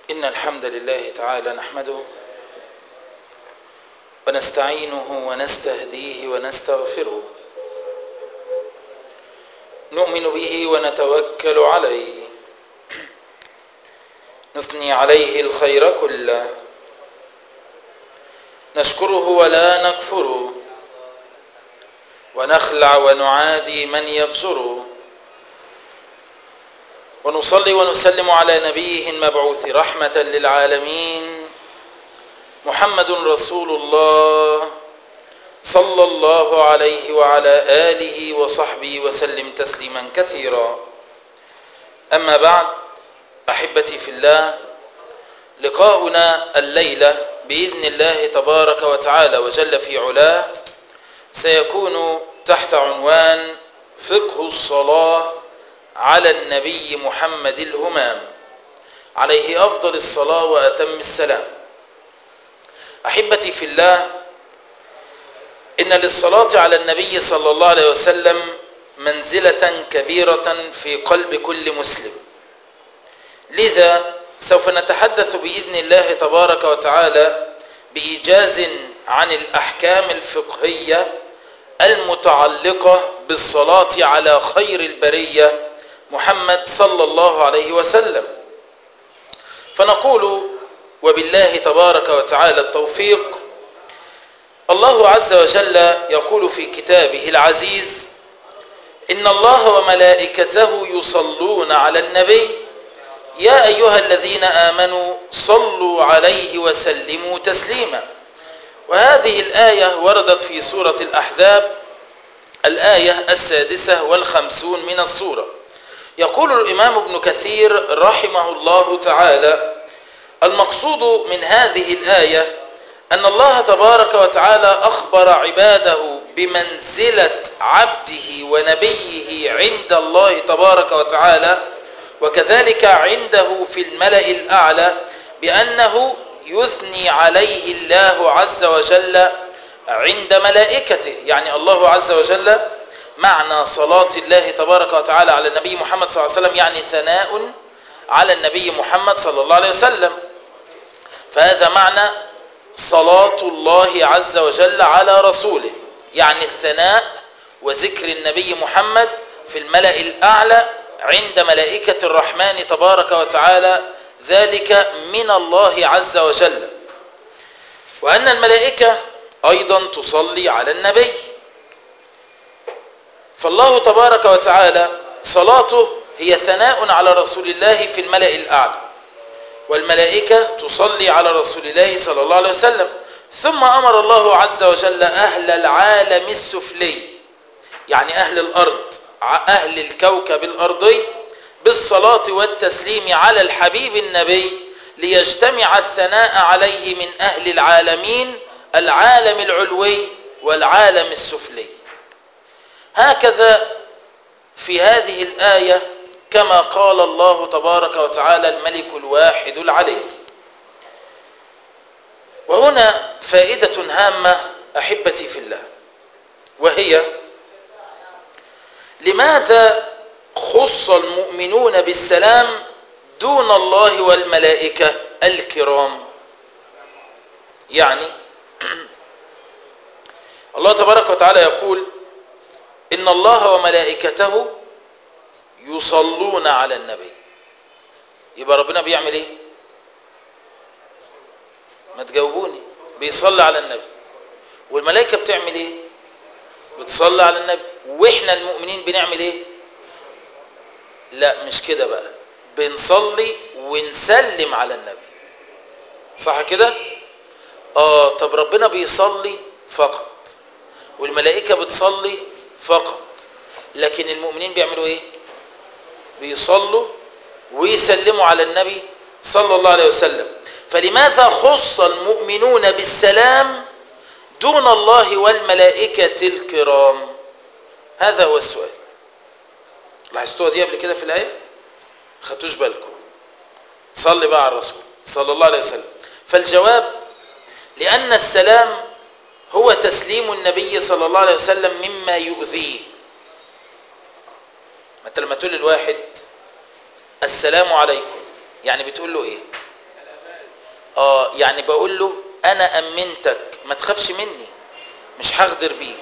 إن الحمد لله تعالى نحمده ونستعينه ونستهديه ونستغفره نؤمن به ونتوكل عليه نثني عليه الخير كله نشكره ولا نكفره ونخلع ونعادي من يفجره ونصلي ونسلم على نبيه المبعوث رحمة للعالمين محمد رسول الله صلى الله عليه وعلى آله وصحبه وسلم تسليما كثيرا أما بعد أحبتي في الله لقاؤنا الليلة بإذن الله تبارك وتعالى وجل في علاه سيكون تحت عنوان فقه الصلاة على النبي محمد الهمام عليه أفضل الصلاة وأتم السلام أحبتي في الله إن للصلاة على النبي صلى الله عليه وسلم منزلة كبيرة في قلب كل مسلم لذا سوف نتحدث بإذن الله تبارك وتعالى بإيجاز عن الأحكام الفقهية المتعلقة بالصلاة على خير البرية محمد صلى الله عليه وسلم فنقول وبالله تبارك وتعالى التوفيق الله عز وجل يقول في كتابه العزيز إن الله وملائكته يصلون على النبي يا أيها الذين آمنوا صلوا عليه وسلموا تسليما وهذه الآية وردت في سورة الأحزاب الآية السادسة والخمسون من السورة يقول الإمام ابن كثير رحمه الله تعالى المقصود من هذه الآية أن الله تبارك وتعالى أخبر عباده بمنزلة عبده ونبيه عند الله تبارك وتعالى وكذلك عنده في الملأ الأعلى بأنه يثني عليه الله عز وجل عند ملائكته يعني الله عز وجل معنى صلاة الله تبارك وتعالى على النبي محمد صلى الله عليه وسلم يعني ثناء على النبي محمد صلى الله عليه وسلم فهذا معنى صلاة الله عز وجل على رسوله يعني الثناء وذكر النبي محمد في الملأ الأعلى عند ملائكة الرحمن تبارك وتعالى ذلك من الله عز وجل وأن الملائكة أيضا تصلي على النبي فالله تبارك وتعالى صلاته هي ثناء على رسول الله في الملأ الأعلى والملائكة تصلي على رسول الله صلى الله عليه وسلم ثم أمر الله عز وجل أهل العالم السفلي يعني أهل الأرض أهل الكوكب الأرضي بالصلاة والتسليم على الحبيب النبي ليجتمع الثناء عليه من أهل العالمين العالم العلوي والعالم السفلي هكذا في هذه الآية كما قال الله تبارك وتعالى الملك الواحد العلي وهنا فائدة هامة أحبتي في الله وهي لماذا خص المؤمنون بالسلام دون الله والملائكة الكرام يعني الله تبارك وتعالى يقول إن الله وملائكته يصلون على النبي يبقى ربنا بيعمل ايه ما تجاوبوني بيصلي على النبي والملائكة بتعمل ايه بتصلي على النبي واحنا المؤمنين بنعمل ايه لا مش كده بقى بنصلي ونسلم على النبي صح كده اه طب ربنا بيصلي فقط والملائكة بتصلي فقط لكن المؤمنين بيعملوا ايه بيصلوا ويسلموا على النبي صلى الله عليه وسلم فلماذا خص المؤمنون بالسلام دون الله والملائكة الكرام هذا هو السؤال لاحظتوها دي قبل كده في الآية خدتوش بالكم صلي بقى على الرسول صلى الله عليه وسلم فالجواب لأن السلام هو تسليم النبي صلى الله عليه وسلم مما يؤذيه انت لما تقول للواحد السلام عليكم يعني بتقول له ايه اه يعني بقول له انا امنتك ما تخافش مني مش هغدر بيك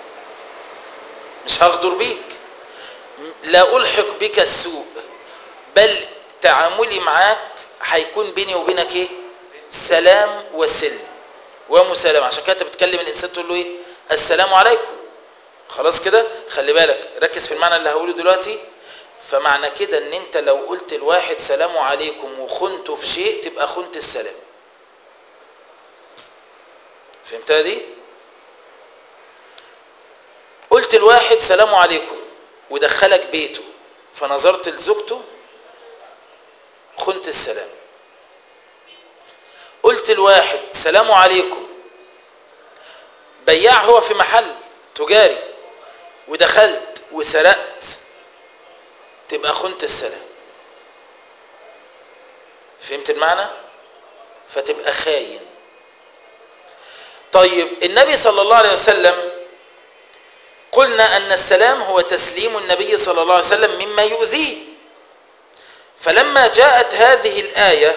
مش هغدر بيك لا الحق بك السوء بل تعاملي معاك هيكون بيني وبينك ايه سلام وسلم ومسالمه عشان كده انت بتكلم الانسان تقول له ايه السلام عليكم خلاص كده خلي بالك ركز في المعنى اللي هقوله دلوقتي فمعنى كده ان انت لو قلت لواحد سلام عليكم وخنته في شيء تبقى خنت السلام فهمتها دي قلت لواحد سلام عليكم ودخلك بيته فنظرت لزوجته خنت السلام قلت لواحد سلام عليكم بياع هو في محل تجاري ودخلت وسرقت تبقى خنت السلام فهمت المعنى فتبقى خاين طيب النبي صلى الله عليه وسلم قلنا أن السلام هو تسليم النبي صلى الله عليه وسلم مما يؤذيه فلما جاءت هذه الآية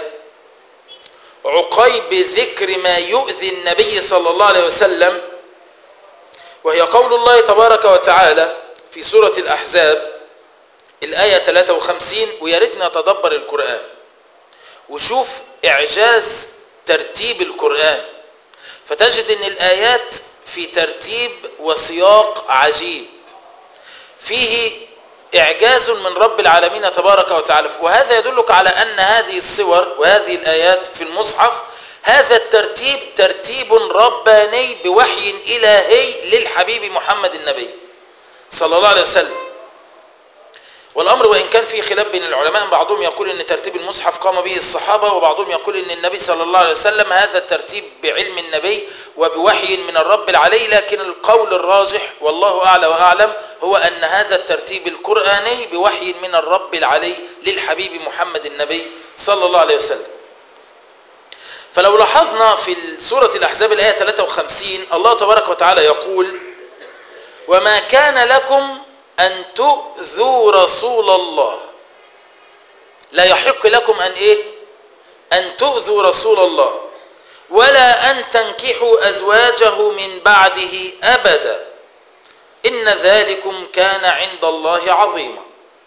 عقيب ذكر ما يؤذي النبي صلى الله عليه وسلم وهي قول الله تبارك وتعالى في سورة الأحزاب الآية 53 ويا ريتنا نتدبر القرآن وشوف إعجاز ترتيب القرآن فتجد أن الآيات في ترتيب وسياق عجيب فيه إعجاز من رب العالمين تبارك وتعالى وهذا يدلك على أن هذه الصور وهذه الآيات في المصحف هذا الترتيب ترتيب رباني بوحي إلهي للحبيب محمد النبي صلى الله عليه وسلم والأمر وإن كان فيه خلاف بين العلماء بعضهم يقول أن ترتيب المصحف قام به الصحابة وبعضهم يقول أن النبي صلى الله عليه وسلم هذا الترتيب بعلم النبي وبوحي من الرب العلي لكن القول الراجح والله أعلى وأعلم هو أن هذا الترتيب القرآني بوحي من الرب العلي للحبيب محمد النبي صلى الله عليه وسلم فلو لاحظنا في سورة الأحزاب الآية 53 الله تبارك وتعالى يقول وما كان لكم أن تؤذوا رسول الله لا يحق لكم أن إيه أن تؤذوا رسول الله ولا أن تنكحوا أزواجه من بعده أبدا إن ذلكم كان عند الله عظيما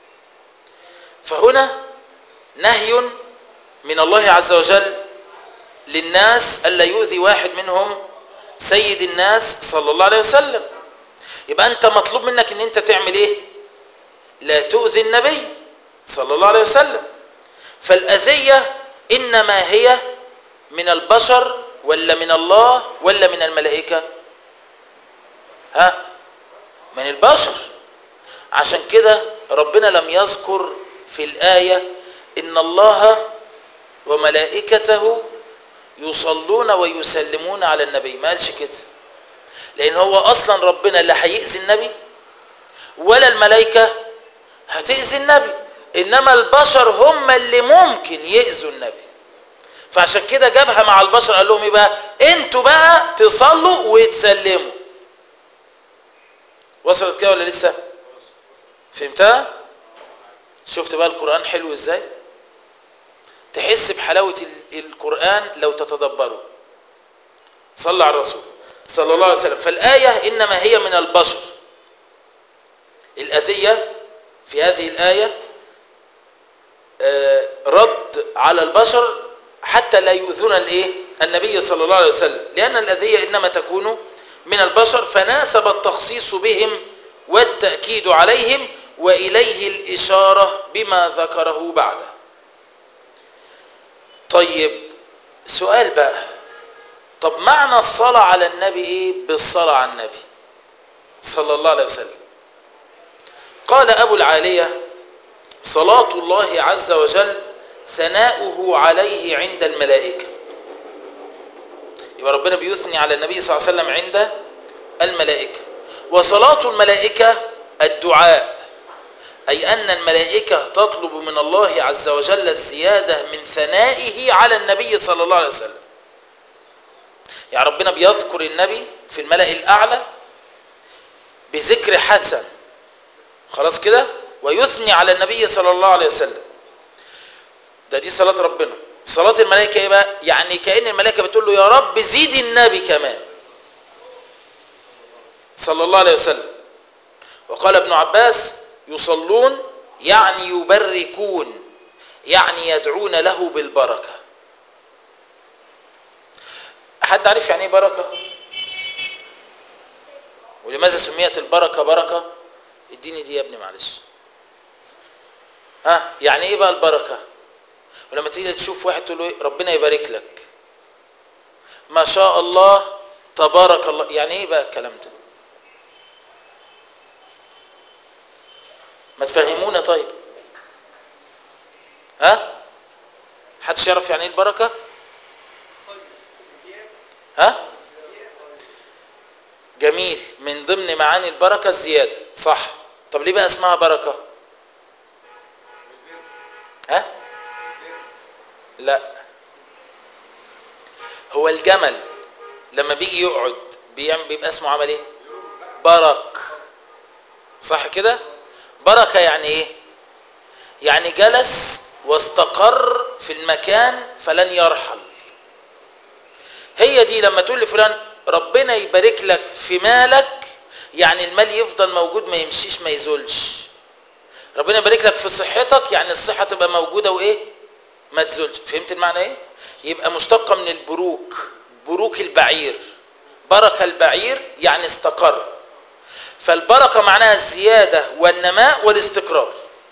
فهنا نهي من الله عز وجل للناس ألا يؤذي واحد منهم سيد الناس صلى الله عليه وسلم يبقى أنت مطلوب منك أن أنت تعمل إيه لا تؤذي النبي صلى الله عليه وسلم فالأذية إنما هي من البشر ولا من الله ولا من الملائكة ها من البشر عشان كده ربنا لم يذكر في الآية إن الله وملائكته يصلون ويسلمون على النبي ما قالش كده لأن هو أصلا ربنا لا هيأذي النبي ولا الملائكة هتأذي النبي إنما البشر هم اللي ممكن يأذوا النبي فعشان كده جابها مع البشر قال لهم ايه بقى انتوا بقى تصلوا وتسلموا وصلت كده ولا لسه فهمتها شفت بقى القرآن حلو ازاي تحس بحلاوة القرآن لو تتدبره صلى على الرسول صلى الله عليه وسلم فالآية إنما هي من البشر الأذية في هذه الآية رد على البشر حتى لا يؤذون الايه النبي صلى الله عليه وسلم لأن الأذية إنما تكون من البشر فناسب التخصيص بهم والتأكيد عليهم وإليه الإشارة بما ذكره بعده طيب سؤال بقى طب معنى الصلاة على النبي إيه بالصلاة على النبي صلى الله عليه وسلم قال أبو العالية صلاة الله عز وجل ثناؤه عليه عند الملائكة يبقى ربنا بيثني على النبي صلى الله عليه وسلم عند الملائكة وصلاة الملائكة الدعاء أي أن الملائكة تطلب من الله عز وجل الزيادة من ثنائه على النبي صلى الله عليه وسلم يعني ربنا بيذكر النبي في الملأ الأعلى بذكر حسن خلاص كده ويثني على النبي صلى الله عليه وسلم ده دي صلاة ربنا صلاة الملائكة ايه بقى يعني كأن الملائكة بتقول له يا رب زيد النبي كمان صلى الله عليه وسلم وقال ابن عباس يصلون يعني يبركون يعني يدعون له بالبركة حد عارف يعني ايه بركة ولماذا سميت البركة بركة اديني دي يا ابني معلش ها يعني ايه بقى البركة ولما تيجي تشوف واحد تقول له إيه؟ ربنا يبارك لك ما شاء الله تبارك الله يعني ايه بقى الكلام ده ما تفهمونا طيب ها حدش يعرف يعني ايه البركه ها جميل من ضمن معاني البركه الزياده صح طب ليه بقى اسمها بركه ها لا هو الجمل لما بيجي يقعد بيعمل بيبقى اسمه عمل ايه برك صح كده بركه يعني ايه يعني جلس واستقر في المكان فلن يرحل هي دي لما تقول لفلان ربنا يبارك لك في مالك يعني المال يفضل موجود ما يمشيش ما يزولش ربنا يبارك لك في صحتك يعني الصحة تبقى موجودة وايه ما تزولش فهمت المعنى ايه يبقى مشتقة من البروك بروك البعير بركة البعير يعني استقر فالبركة معناها الزيادة والنماء والاستقرار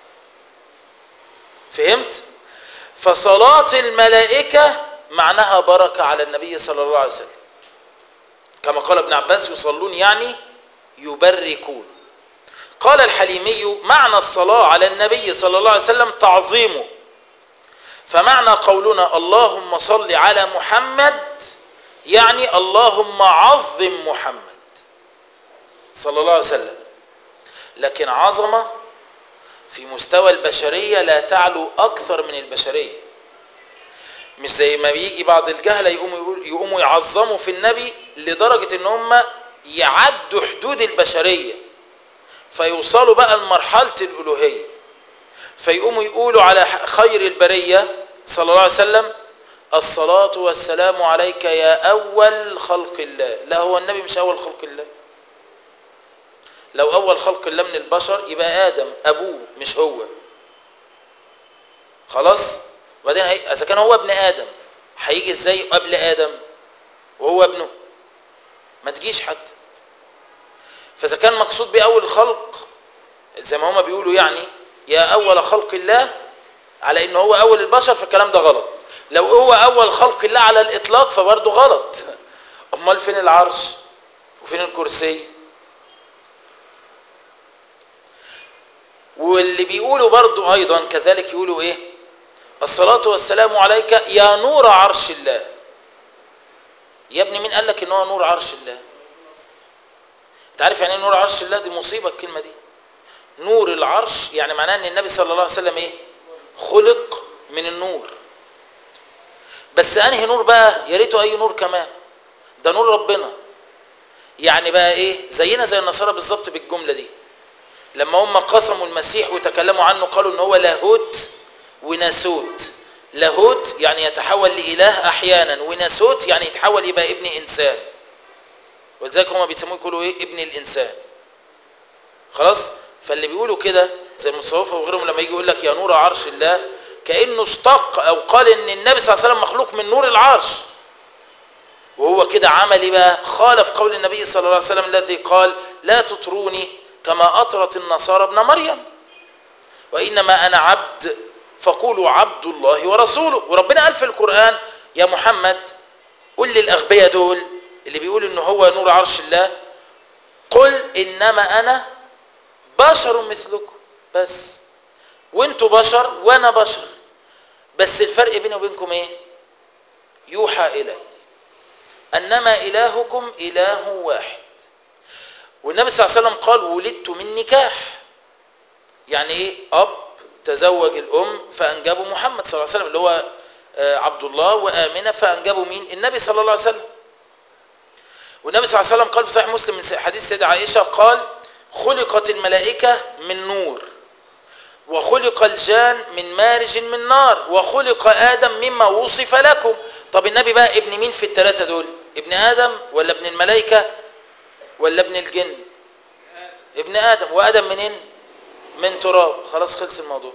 فهمت فصلاة الملائكة معناها بركة على النبي صلى الله عليه وسلم كما قال ابن عباس يصلون يعني يبركون قال الحليمي معنى الصلاة على النبي صلى الله عليه وسلم تعظيمه فمعنى قولنا اللهم صل على محمد يعني اللهم عظم محمد صلى الله عليه وسلم لكن عظمة في مستوى البشرية لا تعلو أكثر من البشرية مش زي ما بيجي بعض الجهلة يقوموا, يقوموا يعظموا في النبي لدرجة ان هم يعدوا حدود البشرية فيوصلوا بقى لمرحلة الألوهية فيقوموا يقولوا على خير البرية صلى الله عليه وسلم الصلاة والسلام عليك يا أول خلق الله لا هو النبي مش أول خلق الله لو أول خلق الله من البشر يبقى آدم أبوه مش هو خلاص وبعدين هي... إذا كان هو ابن آدم هيجي إزاي قبل آدم وهو ابنه ما تجيش حد فإذا كان مقصود بأول خلق زي ما هما بيقولوا يعني يا أول خلق الله على إن هو أول البشر فالكلام ده غلط لو هو أول خلق الله على الإطلاق فبرضه غلط أمال فين العرش وفين الكرسي واللي بيقولوا برضو أيضا كذلك يقولوا إيه الصلاة والسلام عليك يا نور عرش الله يا ابني مين قال لك ان هو نور عرش الله انت عارف يعني ايه نور عرش الله دي مصيبة الكلمة دي نور العرش يعني معناه ان النبي صلى الله عليه وسلم ايه خلق من النور بس انهي نور بقى يا ريته اي نور كمان ده نور ربنا يعني بقى ايه زينا زي النصارى بالظبط بالجملة دي لما هم قسموا المسيح وتكلموا عنه قالوا ان هو لاهوت وناسوت لاهوت يعني يتحول لإله أحيانا وناسوت يعني يتحول يبقى ابن إنسان ولذلك هم بيسموه يقولوا إيه ابن الإنسان خلاص فاللي بيقولوا كده زي المتصوفة وغيرهم لما يجي يقول لك يا نور عرش الله كأنه اشتق أو قال إن النبي صلى الله عليه وسلم مخلوق من نور العرش وهو كده عمل ايه بقى خالف قول النبي صلى الله عليه وسلم الذي قال لا تطروني كما أطرت النصارى ابن مريم وإنما أنا عبد فقولوا عبد الله ورسوله وربنا قال في القرآن يا محمد قل للأغبياء دول اللي بيقولوا إن هو نور عرش الله قل إنما أنا بشر مثلكم بس وانتوا بشر وانا بشر بس الفرق بيني وبينكم ايه يوحى إلي أنما إلهكم إله واحد والنبي صلى الله عليه وسلم قال ولدت من نكاح يعني ايه اب تزوج الام فانجبوا محمد صلى الله عليه وسلم اللي هو عبد الله وامنه فانجبوا مين النبي صلى الله عليه وسلم والنبي صلى الله عليه وسلم قال في صحيح مسلم من حديث سيدة عائشه قال خلقت الملائكه من نور وخلق الجان من مارج من نار وخلق آدم مما وصف لكم طب النبي بقى ابن مين في الثلاثة دول ابن آدم ولا ابن الملائكة ولا ابن الجن ابن آدم وآدم منين من تراب خلاص خلص الموضوع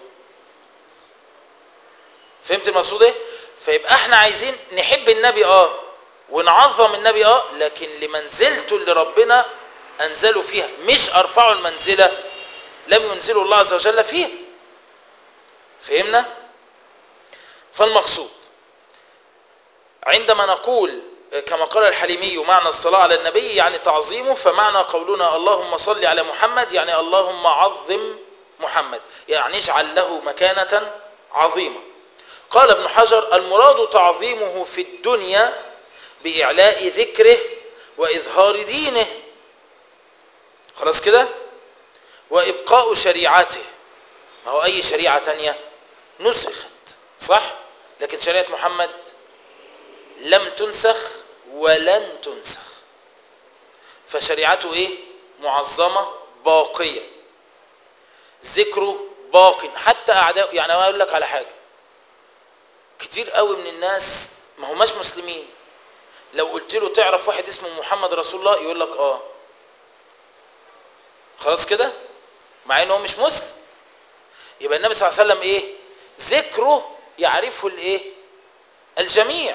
فهمت المقصود ايه فيبقى احنا عايزين نحب النبي اه ونعظم النبي اه لكن لمنزلته اللي ربنا انزله فيها مش ارفعه المنزله لم ينزله الله عز وجل فيها فهمنا فالمقصود عندما نقول كما قال الحليمي معنى الصلاة على النبي يعني تعظيمه فمعنى قولنا اللهم صل على محمد يعني اللهم عظم محمد يعني اجعل له مكانة عظيمة قال ابن حجر المراد تعظيمه في الدنيا بإعلاء ذكره وإظهار دينه خلاص كده وإبقاء شريعته ما هو أي شريعة تانية نسخت صح لكن شريعة محمد لم تنسخ ولن تنسخ فشريعته ايه معظمة باقية ذكره باق حتى أعداء يعني أقول لك على حاجة كتير قوي من الناس ما هماش مسلمين لو قلت له تعرف واحد اسمه محمد رسول الله يقول لك اه خلاص كده مع انه مش مسلم يبقى النبي صلى الله عليه وسلم ايه ذكره يعرفه الايه الجميع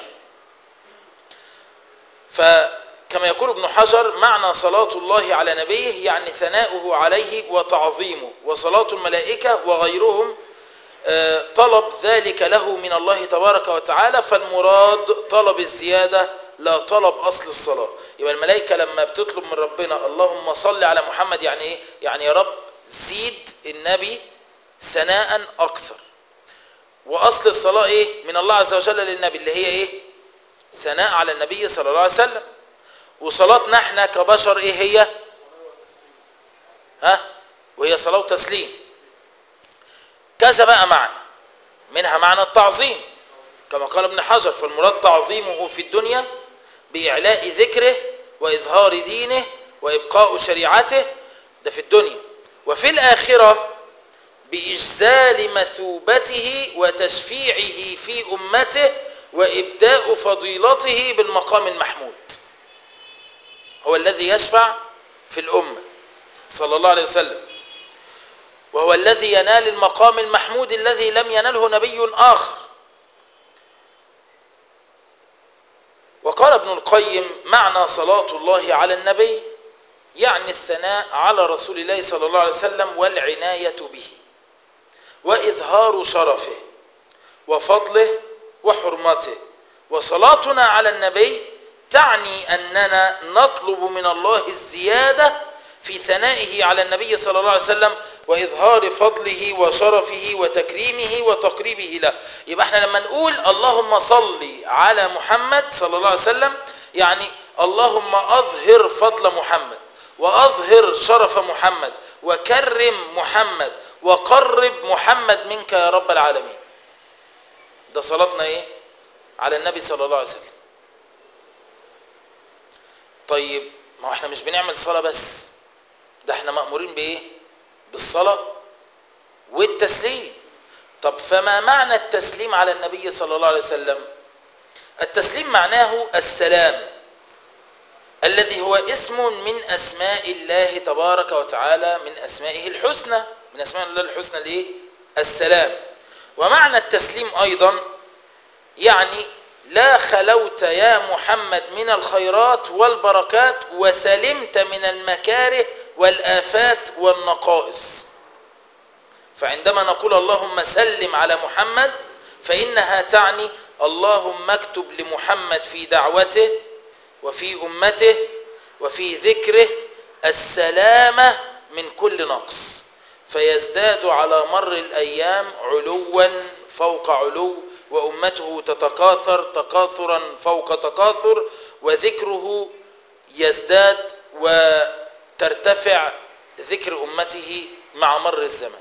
فكما يقول ابن حجر معنى صلاة الله على نبيه يعني ثناؤه عليه وتعظيمه وصلاة الملائكة وغيرهم طلب ذلك له من الله تبارك وتعالى فالمراد طلب الزيادة لا طلب أصل الصلاة يبقى الملائكة لما بتطلب من ربنا اللهم صل على محمد يعني ايه يعني يا رب زيد النبي ثناء أكثر وأصل الصلاة ايه من الله عز وجل للنبي اللي هي ايه ثناء على النبي صلى الله عليه وسلم وصلاتنا احنا كبشر ايه هي ها وهي صلاة وتسليم كذا بقى معنى منها معنى التعظيم كما قال ابن حجر فالمراد تعظيمه في الدنيا بإعلاء ذكره وإظهار دينه وإبقاء شريعته ده في الدنيا وفي الآخرة بإجزال مثوبته وتشفيعه في أمته وإبداء فضيلته بالمقام المحمود هو الذي يشفع في الأمة صلى الله عليه وسلم وهو الذي ينال المقام المحمود الذي لم ينله نبي آخر وقال ابن القيم معنى صلاة الله على النبي يعني الثناء على رسول الله صلى الله عليه وسلم والعناية به وإظهار شرفه وفضله وحرمته وصلاتنا على النبي تعني أننا نطلب من الله الزيادة في ثنائه على النبي صلى الله عليه وسلم وإظهار فضله وشرفه وتكريمه وتقريبه له يبقى احنا لما نقول اللهم صل على محمد صلى الله عليه وسلم يعني اللهم أظهر فضل محمد وأظهر شرف محمد وكرم محمد وقرب محمد منك يا رب العالمين ده صلاتنا ايه على النبي صلى الله عليه وسلم طيب ما احنا مش بنعمل صلاة بس ده احنا مأمورين بايه بالصلاة والتسليم طب فما معنى التسليم على النبي صلى الله عليه وسلم التسليم معناه السلام الذي هو اسم من أسماء الله تبارك وتعالى من أسمائه الحسنى من أسماء الله الحسنى الايه السلام ومعنى التسليم أيضا يعني لا خلوت يا محمد من الخيرات والبركات وسلمت من المكاره والآفات والنقائص فعندما نقول اللهم سلم على محمد فإنها تعني اللهم اكتب لمحمد في دعوته وفي أمته وفي ذكره السلامة من كل نقص فيزداد على مر الأيام علوا فوق علو وأمته تتكاثر تكاثرا فوق تكاثر وذكره يزداد وترتفع ذكر أمته مع مر الزمن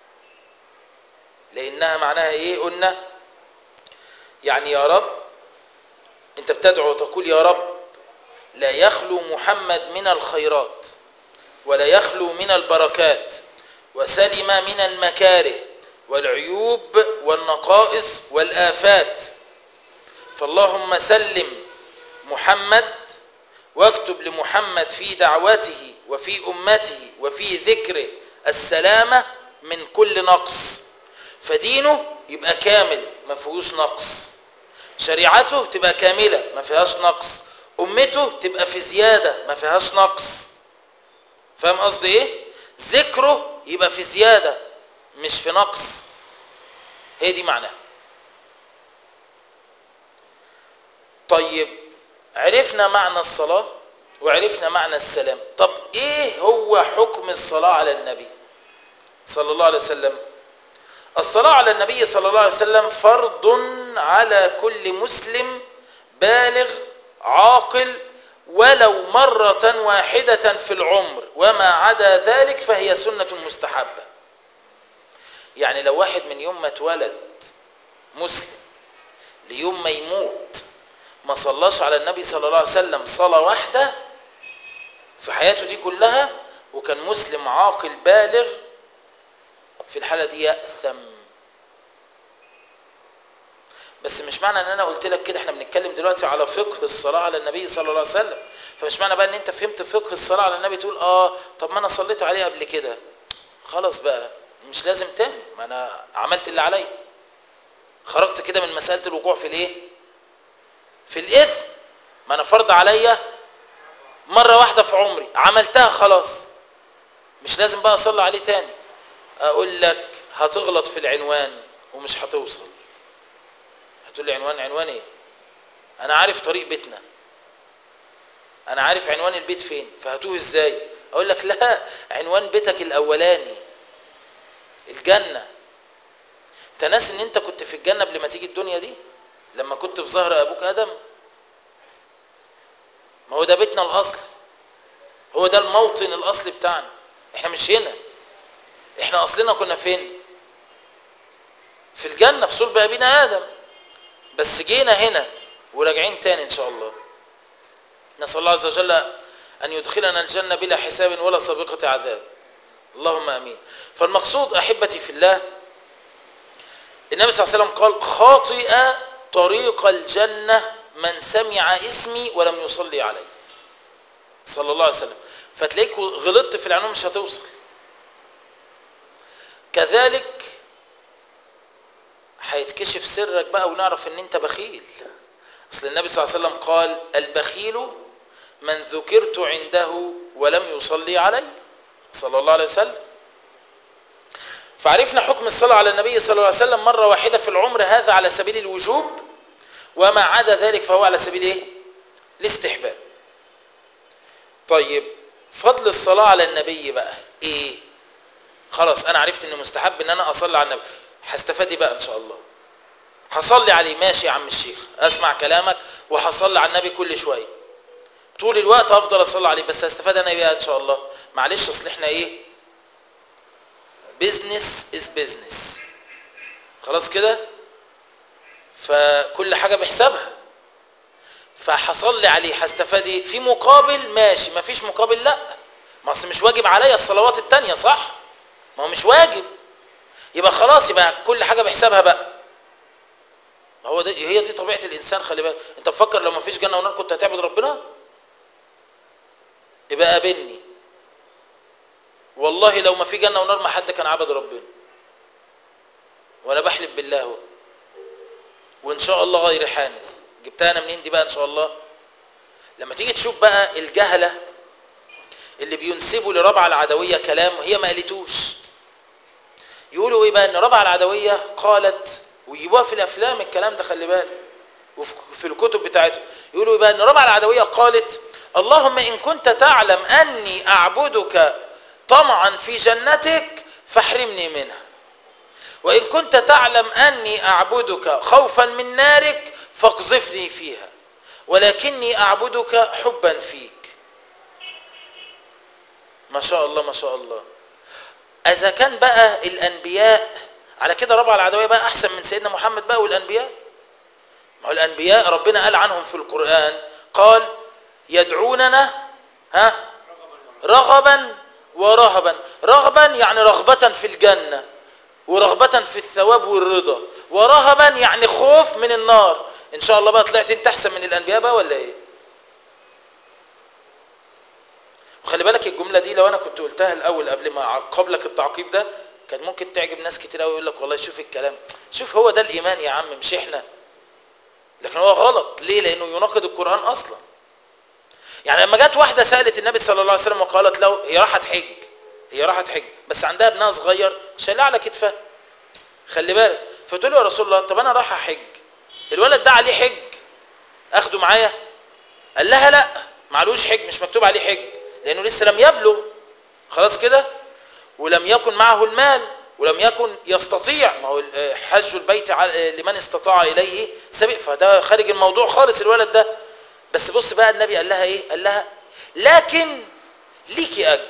لأنها معناها إيه قلنا يعني يا رب أنت بتدعو وتقول يا رب لا يخلو محمد من الخيرات ولا يخلو من البركات وسلم من المكاره والعيوب والنقائص والآفات فاللهم سلم محمد واكتب لمحمد في دعوته وفي أمته وفي ذكره السلامة من كل نقص فدينه يبقى كامل ما فيهوش نقص شريعته تبقى كاملة ما فيهاش نقص أمته تبقى في زيادة ما فيهاش نقص فاهم قصدي ايه ذكره يبقى في زيادة مش في نقص هي دي معناها طيب عرفنا معنى الصلاة وعرفنا معنى السلام طب ايه هو حكم الصلاة على النبي صلى الله عليه وسلم الصلاة على النبي صلى الله عليه وسلم فرض على كل مسلم بالغ عاقل ولو مرة واحدة في العمر وما عدا ذلك فهي سنة مستحبة يعني لو واحد من يوم ما اتولد مسلم ليوم ما يموت ما صلاش على النبي صلى الله عليه وسلم صلاة واحدة في حياته دي كلها وكان مسلم عاقل بالغ في الحالة دي يأثم بس مش معنى ان انا قلت لك كده احنا بنتكلم دلوقتي على فقه الصلاة على النبي صلى الله عليه وسلم فمش معنى بقى ان انت فهمت فقه الصلاة على النبي تقول اه طب ما انا صليت عليه قبل كده خلاص بقى مش لازم تاني ما انا عملت اللي عليا خرجت كده من مسألة الوقوع في الايه في الاثم ما انا فرض عليا مرة واحدة في عمري عملتها خلاص مش لازم بقى اصلي عليه تاني اقول لك هتغلط في العنوان ومش هتوصل هتقول لي عنوان عنوان ايه انا عارف طريق بيتنا انا عارف عنوان البيت فين فهتوه ازاي اقول لك لا عنوان بيتك الاولاني الجنة انت ناس ان انت كنت في الجنة قبل ما تيجي الدنيا دي لما كنت في ظهر ابوك ادم ما هو ده بيتنا الاصل هو ده الموطن الاصلي بتاعنا احنا مش هنا احنا اصلنا كنا فين في الجنة في صلب ابينا ادم بس جينا هنا وراجعين تاني ان شاء الله نسال الله عز وجل ان يدخلنا الجنه بلا حساب ولا سابقه عذاب اللهم امين فالمقصود احبتي في الله النبي صلى الله عليه وسلم قال خاطئ طريق الجنه من سمع اسمي ولم يصلي علي صلى الله عليه وسلم فتلاقيك غلطت في العنوان مش هتوصل كذلك هيتكشف سرك بقى ونعرف ان انت بخيل اصل النبي صلى الله عليه وسلم قال البخيل من ذكرت عنده ولم يصلي علي صلى الله عليه وسلم فعرفنا حكم الصلاة على النبي صلى الله عليه وسلم مرة واحدة في العمر هذا على سبيل الوجوب وما عدا ذلك فهو على سبيل ايه الاستحباب طيب فضل الصلاة على النبي بقى ايه خلاص انا عرفت انه مستحب ان انا اصلي على النبي هستفاد ايه بقى ان شاء الله هصلي عليه ماشي يا عم الشيخ اسمع كلامك وهصلي على النبي كل شويه طول الوقت هفضل اصلي عليه بس هستفاد انا ايه ان شاء الله معلش اصل احنا ايه بيزنس از بيزنس خلاص كده فكل حاجه بحسابها فهصلي عليه هستفاد ايه في مقابل ماشي ما فيش مقابل لا ما اصل مش واجب عليا الصلوات التانية صح ما هو مش واجب يبقى خلاص يبقى كل حاجه بحسابها بقى ما هو ده هي دي طبيعه الانسان خلي بالك انت مفكر لو ما فيش جنه ونار كنت هتعبد ربنا يبقى قابلني والله لو ما في جنه ونار ما حد كان عبد ربنا وانا بحلف بالله هو. وان شاء الله غير حانث جبتها انا منين دي بقى ان شاء الله لما تيجي تشوف بقى الجهله اللي بينسبوا لربعه العدويه كلام هي ما قالتوش يقولوا ايه بقى ان ربعه العدويه قالت ويجيبوها في الافلام الكلام ده خلي بالك وفي الكتب بتاعتهم يقولوا ايه بقى ان ربعه العدويه قالت اللهم ان كنت تعلم اني اعبدك طمعا في جنتك فاحرمني منها وان كنت تعلم اني اعبدك خوفا من نارك فاقذفني فيها ولكني اعبدك حبا فيك ما شاء الله ما شاء الله اذا كان بقى الانبياء على كده ربع العدوية بقى احسن من سيدنا محمد بقى والانبياء ما هو الانبياء ربنا قال عنهم في القرآن قال يدعوننا ها رغبا ورهبا رغبا يعني رغبة في الجنة ورغبة في الثواب والرضا ورهبا يعني خوف من النار ان شاء الله بقى طلعت انت احسن من الانبياء بقى ولا ايه وخلي بالك الجمله دي لو انا كنت قلتها الاول قبل ما قبلك التعقيب ده كان ممكن تعجب ناس كتير قوي يقول لك والله شوف الكلام شوف هو ده الايمان يا عم مش احنا لكن هو غلط ليه لانه يناقض القران اصلا يعني لما جت واحده سالت النبي صلى الله عليه وسلم وقالت له هي راحت حج هي راحت حج بس عندها ابنها صغير شايلاه على كتفها خلي بالك فتقول له يا رسول الله طب انا رايحه حج الولد ده عليه حج اخده معايا قال لها لا معلوش حج مش مكتوب عليه حج لانه لسه لم يبلغ خلاص كده ولم يكن معه المال ولم يكن يستطيع ما هو حج البيت لمن استطاع اليه سبيل فده خارج الموضوع خالص الولد ده بس بص بقى النبي قال لها ايه قال لها لكن ليكي اجر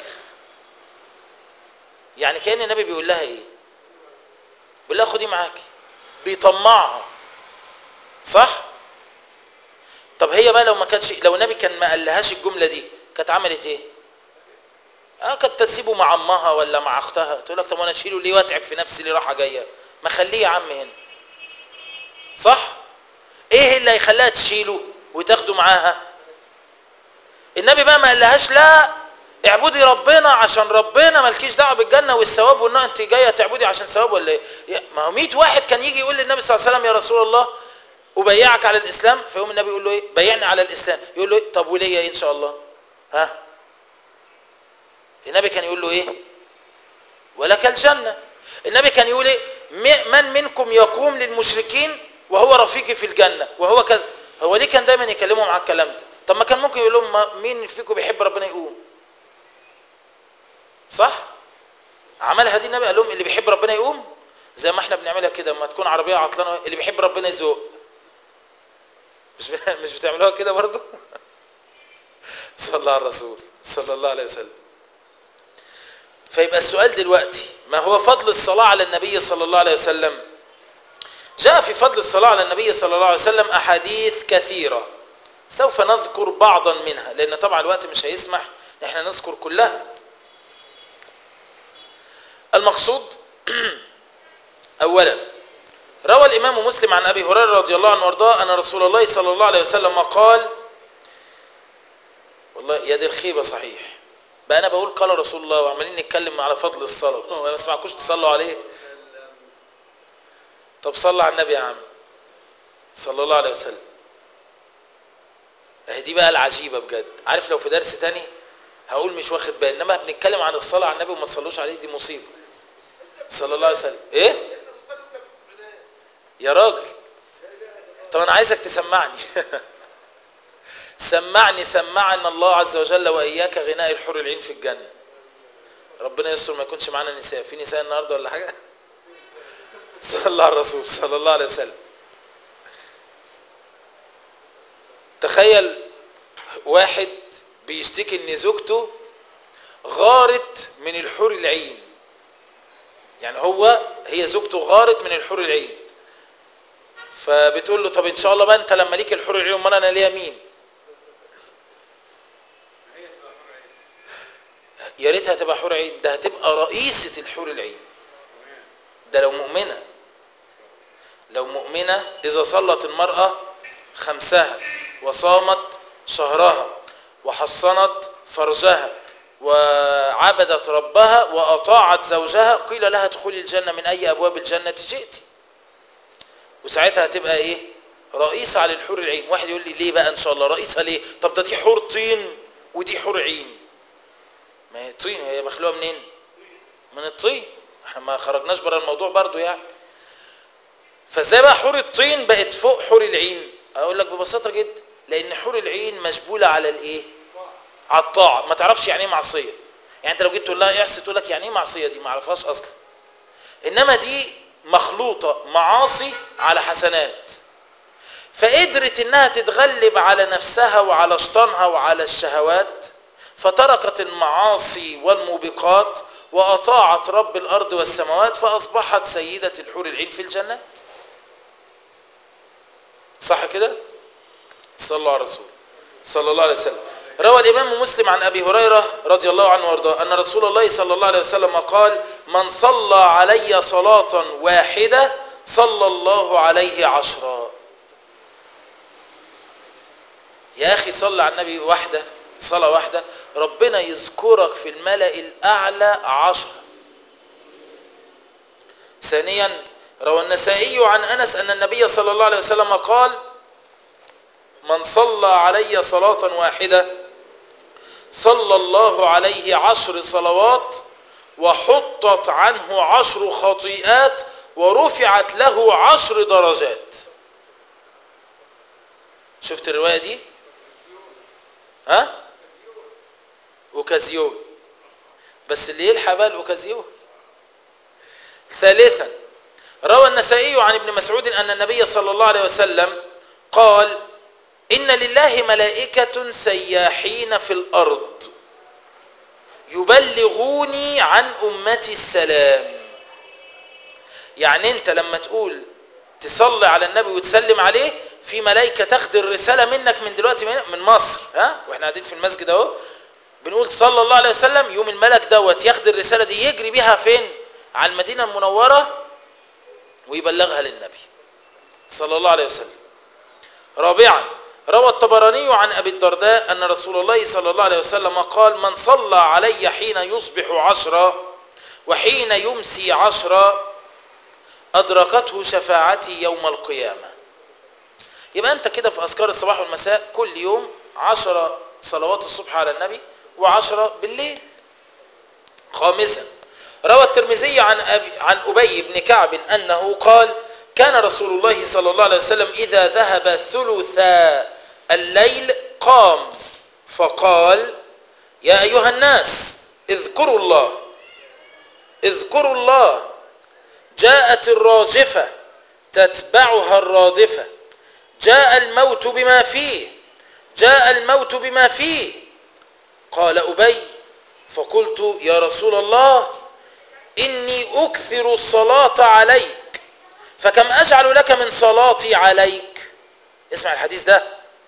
يعني كان النبي بيقول لها ايه بيقول لها خدي معاكي بيطمعها صح طب هي بقى لو ما كانش لو النبي كان ما قالهاش الجمله دي كانت عملت ايه اه كانت تسيبه مع امها ولا مع اختها تقول لك طب انا اشيله ليه واتعب في نفسي ليه راحه جايه ما خليه يا عم هنا صح ايه اللي هيخليها تشيله وتاخده معاها النبي بقى ما قالهاش لا اعبدي ربنا عشان ربنا مالكيش دعوه بالجنه والثواب والنار انت جايه تعبدي عشان ثواب ولا ايه ما هو 100 واحد كان يجي يقول للنبي صلى الله عليه وسلم يا رسول الله ابيعك على الاسلام فيقوم النبي يقول له ايه بيعني على الاسلام يقول له إيه؟ طب وليا ايه ان شاء الله ها النبي كان يقول له ايه ولك الجنه النبي كان يقول ايه من منكم يقوم للمشركين وهو رفيقي في الجنه وهو كذا هو ليه كان دايما يكلمهم على الكلام ده طب ما كان ممكن يقول لهم مين فيكم بيحب ربنا يقوم صح عملها دي النبي قال لهم اللي بيحب ربنا يقوم زي ما احنا بنعملها كده لما تكون عربيه عطلانه اللي بيحب ربنا يزوق مش مش بتعملوها كده برضه صلى الله على الرسول صلى الله عليه وسلم فيبقى السؤال دلوقتي ما هو فضل الصلاة على النبي صلى الله عليه وسلم جاء في فضل الصلاة على النبي صلى الله عليه وسلم أحاديث كثيرة سوف نذكر بعضا منها لأن طبعا الوقت مش هيسمح ان احنا نذكر كلها المقصود أولا روى الإمام مسلم عن أبي هريرة رضي الله عنه وارضاه أن رسول الله صلى الله عليه وسلم قال والله يا دي الخيبة صحيح بقى أنا بقول قال رسول الله وعمالين نتكلم على فضل الصلاة ما اسمعكوش تصلوا عليه طب صلى على النبي يا عم صلى الله عليه وسلم اهي دي بقى العجيبة بجد عارف لو في درس تاني هقول مش واخد بالي انما بنتكلم عن الصلاة على النبي وما تصلوش عليه دي مصيبة صلى الله عليه وسلم ايه يا راجل طب انا عايزك تسمعني سمعني سمعنا الله عز وجل واياك غناء الحور العين في الجنه ربنا يستر ما يكونش معانا نساء في نساء النهارده ولا حاجه صلى الله على الرسول صلى الله عليه وسلم تخيل واحد بيشتكي ان زوجته غارت من الحور العين يعني هو هي زوجته غارت من الحور العين فبتقول له طب ان شاء الله بقى انت لما ليك الحور العين امال انا ليا مين يا ريتها تبقى حور عين ده هتبقى رئيسة الحور العين ده لو مؤمنة لو مؤمنة إذا صلت المرأة خمسها وصامت شهرها وحصنت فرجها وعبدت ربها وأطاعت زوجها قيل لها ادخلي الجنة من أي أبواب الجنة جئت وساعتها هتبقى إيه رئيسة على الحور العين واحد يقول لي ليه بقى إن شاء الله رئيسة ليه طب ده دي حور طين ودي حور عين ما هي طين هي مخلوقة منين من الطين احنا ما خرجناش بره الموضوع برضو يعني فازاي بقى حور الطين بقت فوق حور العين اقول لك ببساطه جدا لان حور العين مجبوله على الايه على الطاعه ما تعرفش يعني ايه معصيه يعني انت لو جيت تقول لها اعصي تقول لك يعني ايه معصيه دي ما اعرفهاش اصلا انما دي مخلوطه معاصي على حسنات فقدرت انها تتغلب على نفسها وعلى شطانها وعلى الشهوات فتركت المعاصي والموبقات وأطاعت رب الأرض والسماوات فأصبحت سيدة الحور العين في الجنات صح كده صلى الله على الرسول صلى الله عليه وسلم روى الإمام مسلم عن أبي هريرة رضي الله عنه وارضاه أن رسول الله صلى الله عليه وسلم قال من صلى علي صلاة واحدة صلى الله عليه عشرا يا أخي صلى على النبي واحدة صلاة واحدة ربنا يذكرك في الملأ الأعلى عشرة ثانيا روى النسائي عن أنس أن النبي صلى الله عليه وسلم قال من صلى علي صلاة واحدة صلى الله عليه عشر صلوات وحطت عنه عشر خطيئات ورفعت له عشر درجات شفت الرواية دي ها اوكازيون بس اللي يلحق بقى الاوكازيون ثالثا روى النسائي عن ابن مسعود أن النبي صلى الله عليه وسلم قال إن لله ملائكة سياحين في الأرض يبلغوني عن أمتي السلام يعني أنت لما تقول تصلي على النبي وتسلم عليه في ملائكة تاخد الرسالة منك من دلوقتي من مصر ها واحنا قاعدين في المسجد اهو بنقول صلى الله عليه وسلم يوم الملك دوت ياخد الرسالة دي يجري بيها فين على المدينة المنورة ويبلغها للنبي صلى الله عليه وسلم رابعا روى الطبراني عن أبي الدرداء أن رسول الله صلى الله عليه وسلم قال من صلى علي حين يصبح عشرا وحين يمسي عشرا أدركته شفاعتي يوم القيامة يبقى أنت كده في أذكار الصباح والمساء كل يوم عشرة صلوات الصبح على النبي وعشرة بالليل خامسا روى الترمذي عن أبي عن أبي بن كعب أنه قال كان رسول الله صلى الله عليه وسلم إذا ذهب ثلثا الليل قام فقال يا أيها الناس اذكروا الله اذكروا الله جاءت الراجفة تتبعها الرادفة جاء الموت بما فيه جاء الموت بما فيه قال أبي فقلت يا رسول الله إني أكثر الصلاة عليك فكم أجعل لك من صلاتي عليك اسمع الحديث ده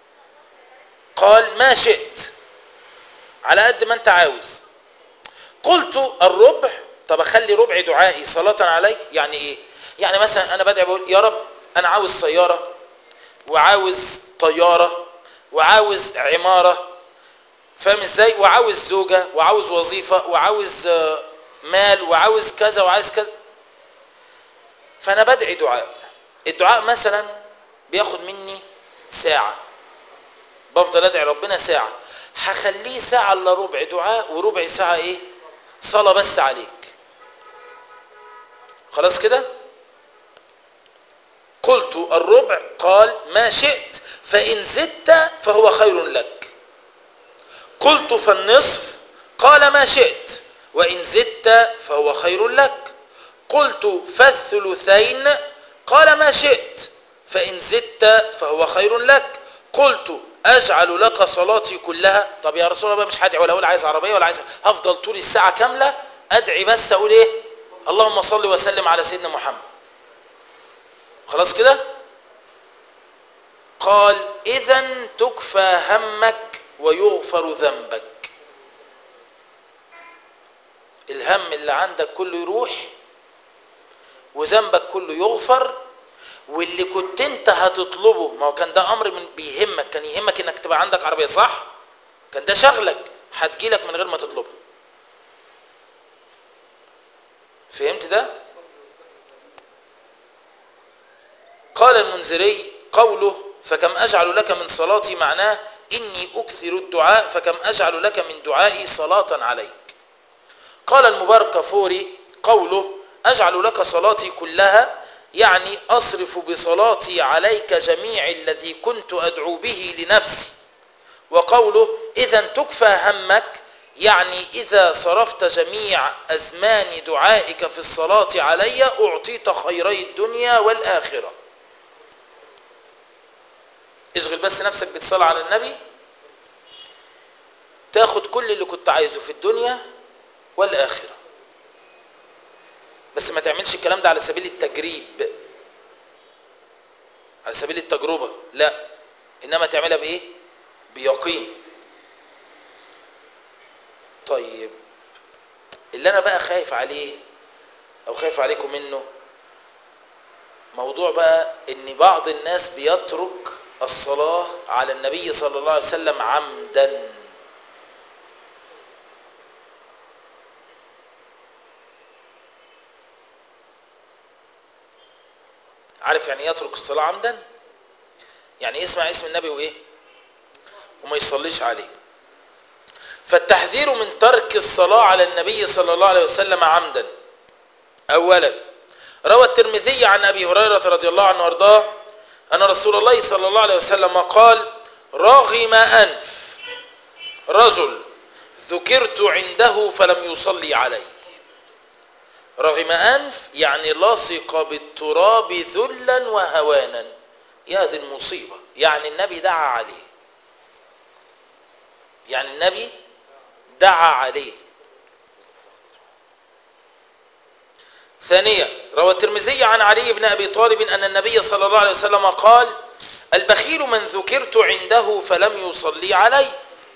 قال ما شئت على قد ما انت عاوز قلت الربع طب اخلي ربع دعائي صلاة عليك يعني ايه يعني مثلا انا بدعي بقول يا رب انا عاوز سيارة وعاوز طيارة وعاوز عمارة فاهم ازاي وعاوز زوجة وعاوز وظيفة وعاوز مال وعاوز كذا وعاوز كذا فانا بدعي دعاء الدعاء مثلا بياخد مني ساعة بفضل ادعي ربنا ساعة هخليه ساعة الا ربع دعاء وربع ساعة ايه صلاة بس عليك خلاص كده قلت الربع قال ما شئت فإن زدت فهو خير لك قلت فالنصف قال ما شئت وإن زدت فهو خير لك قلت فالثلثين قال ما شئت فإن زدت فهو خير لك قلت أجعل لك صلاتي كلها طب يا رسول الله مش هدعي ولا أقول عايز عربية ولا عايز هفضل طول الساعة كاملة أدعي بس أقول إيه اللهم صل وسلم على سيدنا محمد خلاص كده قال إذا تكفى همك ويغفر ذنبك الهم اللي عندك كله يروح وذنبك كله يغفر واللي كنت انت هتطلبه ما هو كان ده امر من بيهمك كان يهمك انك تبقى عندك عربيه صح كان ده شغلك هتجيلك من غير ما تطلبها فهمت ده قال المنذري قوله فكم اجعل لك من صلاتي معناه اني اكثر الدعاء فكم اجعل لك من دعائي صلاه عليك قال المبارك كفوري قوله أجعل لك صلاتي كلها يعني أصرف بصلاتي عليك جميع الذي كنت أدعو به لنفسي وقوله إذا تكفى همك يعني إذا صرفت جميع أزمان دعائك في الصلاة علي أعطيت خيري الدنيا والآخرة اشغل بس نفسك بالصلاة على النبي تاخد كل اللي كنت عايزه في الدنيا والآخرة بس ما تعملش الكلام ده على سبيل التجريب على سبيل التجربة لا إنما تعملها بإيه بيقين طيب اللي انا بقى خايف عليه او خايف عليكم منه موضوع بقى ان بعض الناس بيترك الصلاة على النبي صلى الله عليه وسلم عمدا عارف يعني يترك الصلاة عمدا يعني يسمع اسم النبي وايه وما يصليش عليه فالتحذير من ترك الصلاة على النبي صلى الله عليه وسلم عمدا اولا روى الترمذي عن ابي هريرة رضي الله عنه وارضاه ان رسول الله صلى الله عليه وسلم قال رغم انف رجل ذكرت عنده فلم يصلي علي رغم انف يعني لصق بالتراب ذلا وهوانا يا دي المصيبة يعني النبي دعا عليه يعني النبي دعا عليه ثانيا روى الترمذي عن علي بن أبي طالب أن النبي صلى الله عليه وسلم قال البخيل من ذكرت عنده فلم يصلي علي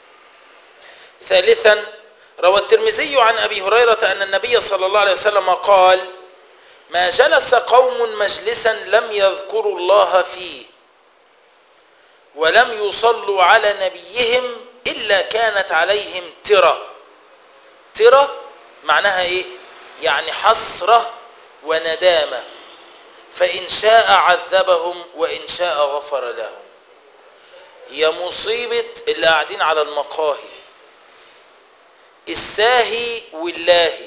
ثالثا روى الترمذي عن أبي هريرة أن النبي صلى الله عليه وسلم قال ما جلس قوم مجلسا لم يذكروا الله فيه ولم يصلوا على نبيهم إلا كانت عليهم ترى ترى معناها إيه يعني حسرة وندامة فإن شاء عذبهم وإن شاء غفر لهم يا مصيبة اللي قاعدين على المقاهي الساهي واللاهي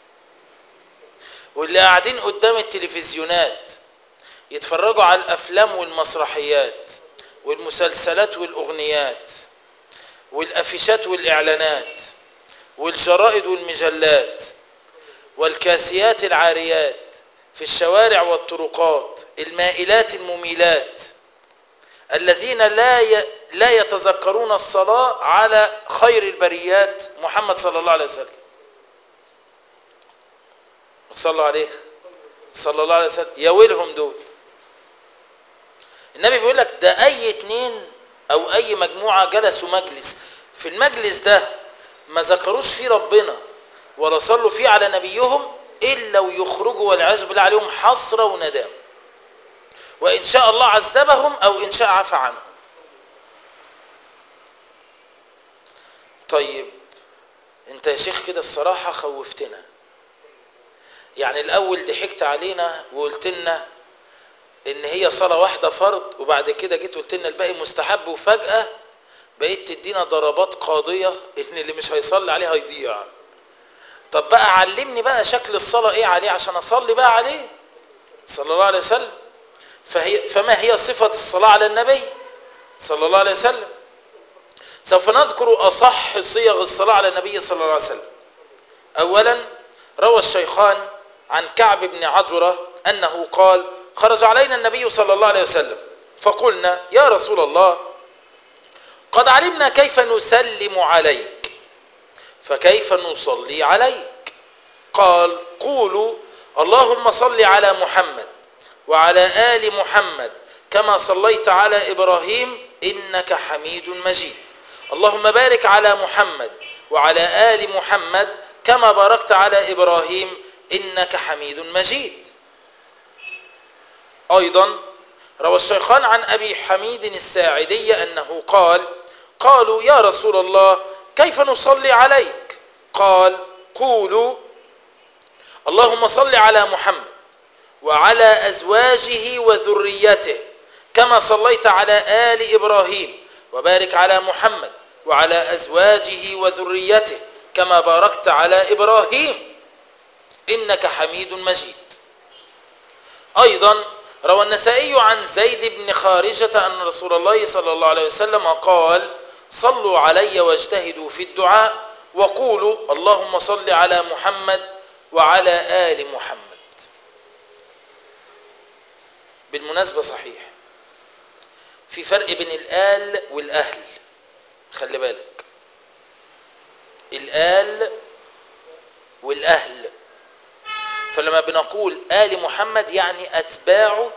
واللي قاعدين قدام التلفزيونات يتفرجوا على الأفلام والمسرحيات والمسلسلات والأغنيات والأفيشات والإعلانات والجرائد والمجلات والكاسيات العاريات في الشوارع والطرقات المائلات المميلات الذين لا ي... لا يتذكرون الصلاة على خير البريات محمد صلى الله عليه وسلم صلى عليه صلى الله عليه وسلم يا ويلهم دول النبي بيقول لك ده اي اتنين او اي مجموعة جلسوا مجلس في المجلس ده ما ذكروش فيه ربنا ولا صلوا فيه على نبيهم الا ويخرجوا والعياذ بالله عليهم حسرة وندام وان شاء الله عذبهم او ان شاء عفى عنهم طيب انت يا شيخ كده الصراحة خوفتنا يعني الاول ضحكت علينا وقلت لنا ان هي صلاة واحدة فرض وبعد كده جيت قلت لنا الباقي مستحب وفجأة بقيت تدينا ضربات قاضية ان اللي مش هيصلي عليه هيضيع طب بقى علمني بقى شكل الصلاة ايه عليه عشان اصلي بقى عليه صلى الله عليه وسلم فهي فما هي صفة الصلاة على النبي صلى الله عليه وسلم سوف نذكر أصح صيغ الصلاة على النبي صلى الله عليه وسلم أولا روى الشيخان عن كعب بن عجرة أنه قال خرج علينا النبي صلى الله عليه وسلم فقلنا يا رسول الله قد علمنا كيف نسلم عليك فكيف نصلي عليك قال قولوا اللهم صل على محمد وعلى آل محمد كما صليت على إبراهيم إنك حميد مجيد اللهم بارك على محمد وعلى آل محمد كما باركت على إبراهيم إنك حميد مجيد أيضا روى الشيخان عن أبي حميد الساعدي أنه قال قالوا يا رسول الله كيف نصلي عليك قال قولوا اللهم صل على محمد وعلى أزواجه وذريته كما صليت على آل إبراهيم وبارك على محمد وعلى أزواجه وذريته كما باركت على إبراهيم إنك حميد مجيد أيضا روى النسائي عن زيد بن خارجة أن رسول الله صلى الله عليه وسلم قال صلوا علي واجتهدوا في الدعاء وقولوا اللهم صل على محمد وعلى آل محمد بالمناسبة صحيح في فرق بين الآل والأهل خلي بالك الآل والأهل فلما بنقول آل محمد يعني أتباعه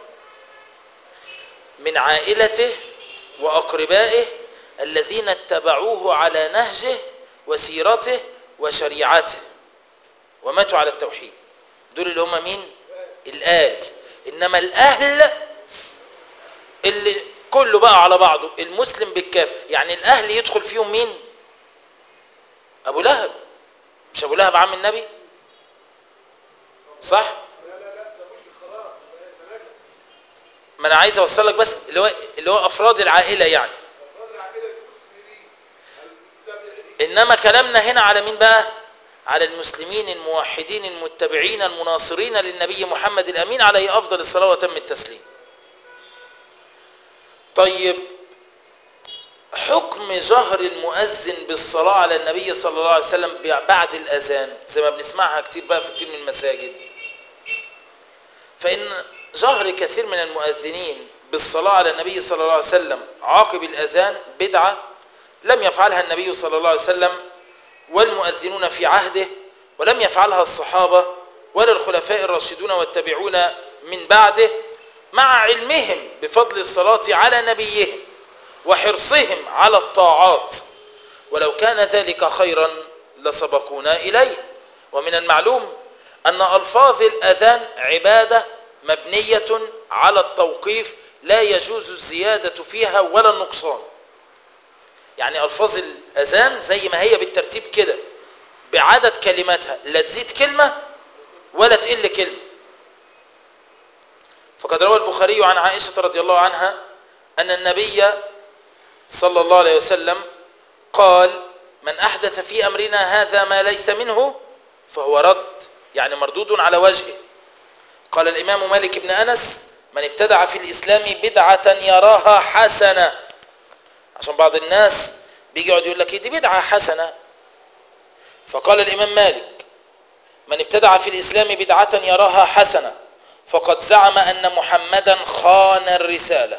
من عائلته وأقربائه الذين اتبعوه على نهجه وسيرته وشريعته وماتوا على التوحيد دول اللي هم مين الآل إنما الأهل اللي كله بقى على بعضه المسلم بالكاف يعني الأهل يدخل فيهم مين أبو لهب مش أبو لهب عم النبي صح ما أنا عايز أوصلك بس اللي هو اللي هو أفراد العائلة يعني إنما كلامنا هنا على مين بقى على المسلمين الموحدين المتبعين المناصرين للنبي محمد الأمين عليه أفضل الصلاة وتم التسليم طيب حكم جهر المؤذن بالصلاة على النبي صلى الله عليه وسلم بعد الأذان زي ما بنسمعها كتير بقى في كتير من المساجد فإن جهر كثير من المؤذنين بالصلاة على النبي صلى الله عليه وسلم عقب الأذان بدعة لم يفعلها النبي صلى الله عليه وسلم والمؤذنون في عهده ولم يفعلها الصحابة ولا الخلفاء الراشدون والتابعون من بعده مع علمهم بفضل الصلاة على نبيهم وحرصهم على الطاعات ولو كان ذلك خيرا لسبقونا إليه ومن المعلوم أن ألفاظ الأذان عبادة مبنية على التوقيف لا يجوز الزيادة فيها ولا النقصان يعني ألفاظ الأذان زي ما هي بالترتيب كده بعدد كلماتها لا تزيد كلمة ولا تقل كلمة فقد روى البخاري عن عائشة رضي الله عنها أن النبي صلى الله عليه وسلم قال من أحدث في أمرنا هذا ما ليس منه فهو رد يعني مردود على وجهه قال الإمام مالك بن أنس من ابتدع في الإسلام بدعة يراها حسنة عشان بعض الناس بيجي يقعد يقول لك دي بدعة حسنة فقال الإمام مالك من ابتدع في الإسلام بدعة يراها حسنة فقد زعم أن محمدا خان الرسالة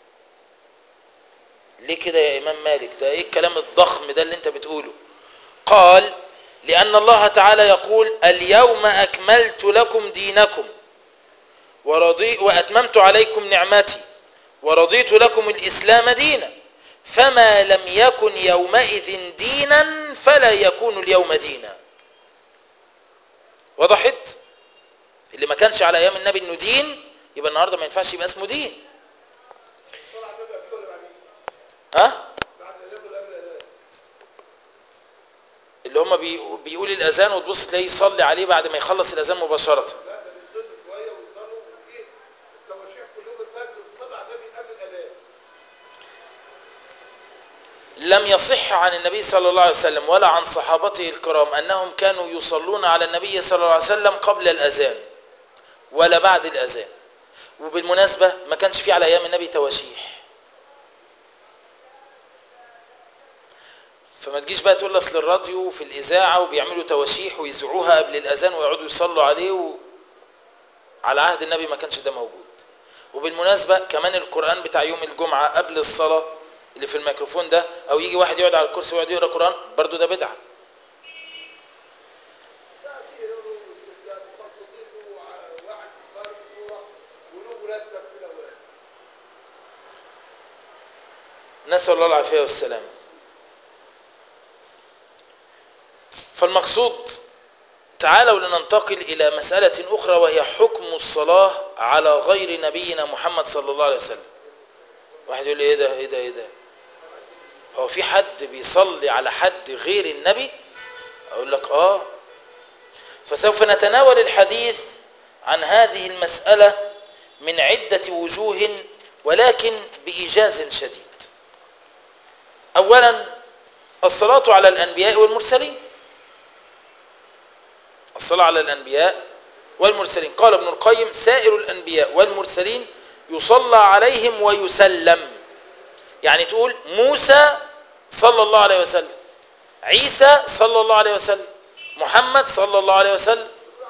ليه كده يا إمام مالك ده إيه الكلام الضخم ده اللي أنت بتقوله قال لأن الله تعالى يقول اليوم أكملت لكم دينكم ورضي وأتممت عليكم نعمتي ورضيت لكم الإسلام دينا فما لم يكن يومئذ دينا فلا يكون اليوم دينا وضحت اللي ما كانش على ايام النبي انه دين يبقى النهارده ما ينفعش يبقى اسمه دين ها اللي هم بي... بيقول الاذان وتبص تلاقيه يصلي عليه بعد ما يخلص الاذان مباشره لم يصح عن النبي صلى الله عليه وسلم ولا عن صحابته الكرام أنهم كانوا يصلون على النبي صلى الله عليه وسلم قبل الأذان ولا بعد الأذان وبالمناسبة ما كانش في على أيام النبي تواشيح فما تجيش بقى تقول اصل الراديو في الإذاعة وبيعملوا تواشيح ويذيعوها قبل الأذان ويقعدوا يصلوا عليه و... على عهد النبي ما كانش ده موجود وبالمناسبة كمان القرآن بتاع يوم الجمعة قبل الصلاة اللي في الميكروفون ده او يجي واحد يقعد على الكرسي ويقعد يقرا قران برضه ده بدعه نسال الله العافيه والسلام فالمقصود تعالوا لننتقل الى مساله اخرى وهي حكم الصلاه على غير نبينا محمد صلى الله عليه وسلم واحد يقول لي ايه ده ايه ده ايه ده هو في حد بيصلي على حد غير النبي اقول لك اه فسوف نتناول الحديث عن هذه المسألة من عدة وجوه ولكن بإيجاز شديد اولا الصلاة على الانبياء والمرسلين الصلاة على الانبياء والمرسلين قال ابن القيم سائر الانبياء والمرسلين يصلى عليهم ويسلم يعني تقول موسى صلى الله عليه وسلم عيسى صلى الله عليه وسلم محمد صلى الله عليه وسلم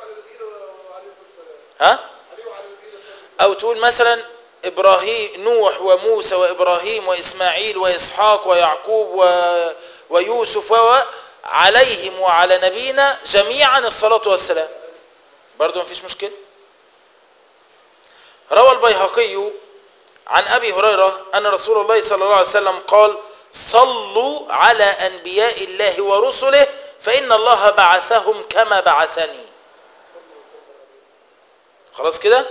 ها او تقول مثلا ابراهيم نوح وموسى وابراهيم واسماعيل واسحاق ويعقوب و... ويوسف و... عليهم وعلى نبينا جميعا الصلاة والسلام برضو مفيش مشكلة روى البيهقي عن أبي هريرة أن رسول الله صلى الله عليه وسلم قال صلوا على أنبياء الله ورسله فإن الله بعثهم كما بعثني خلاص كده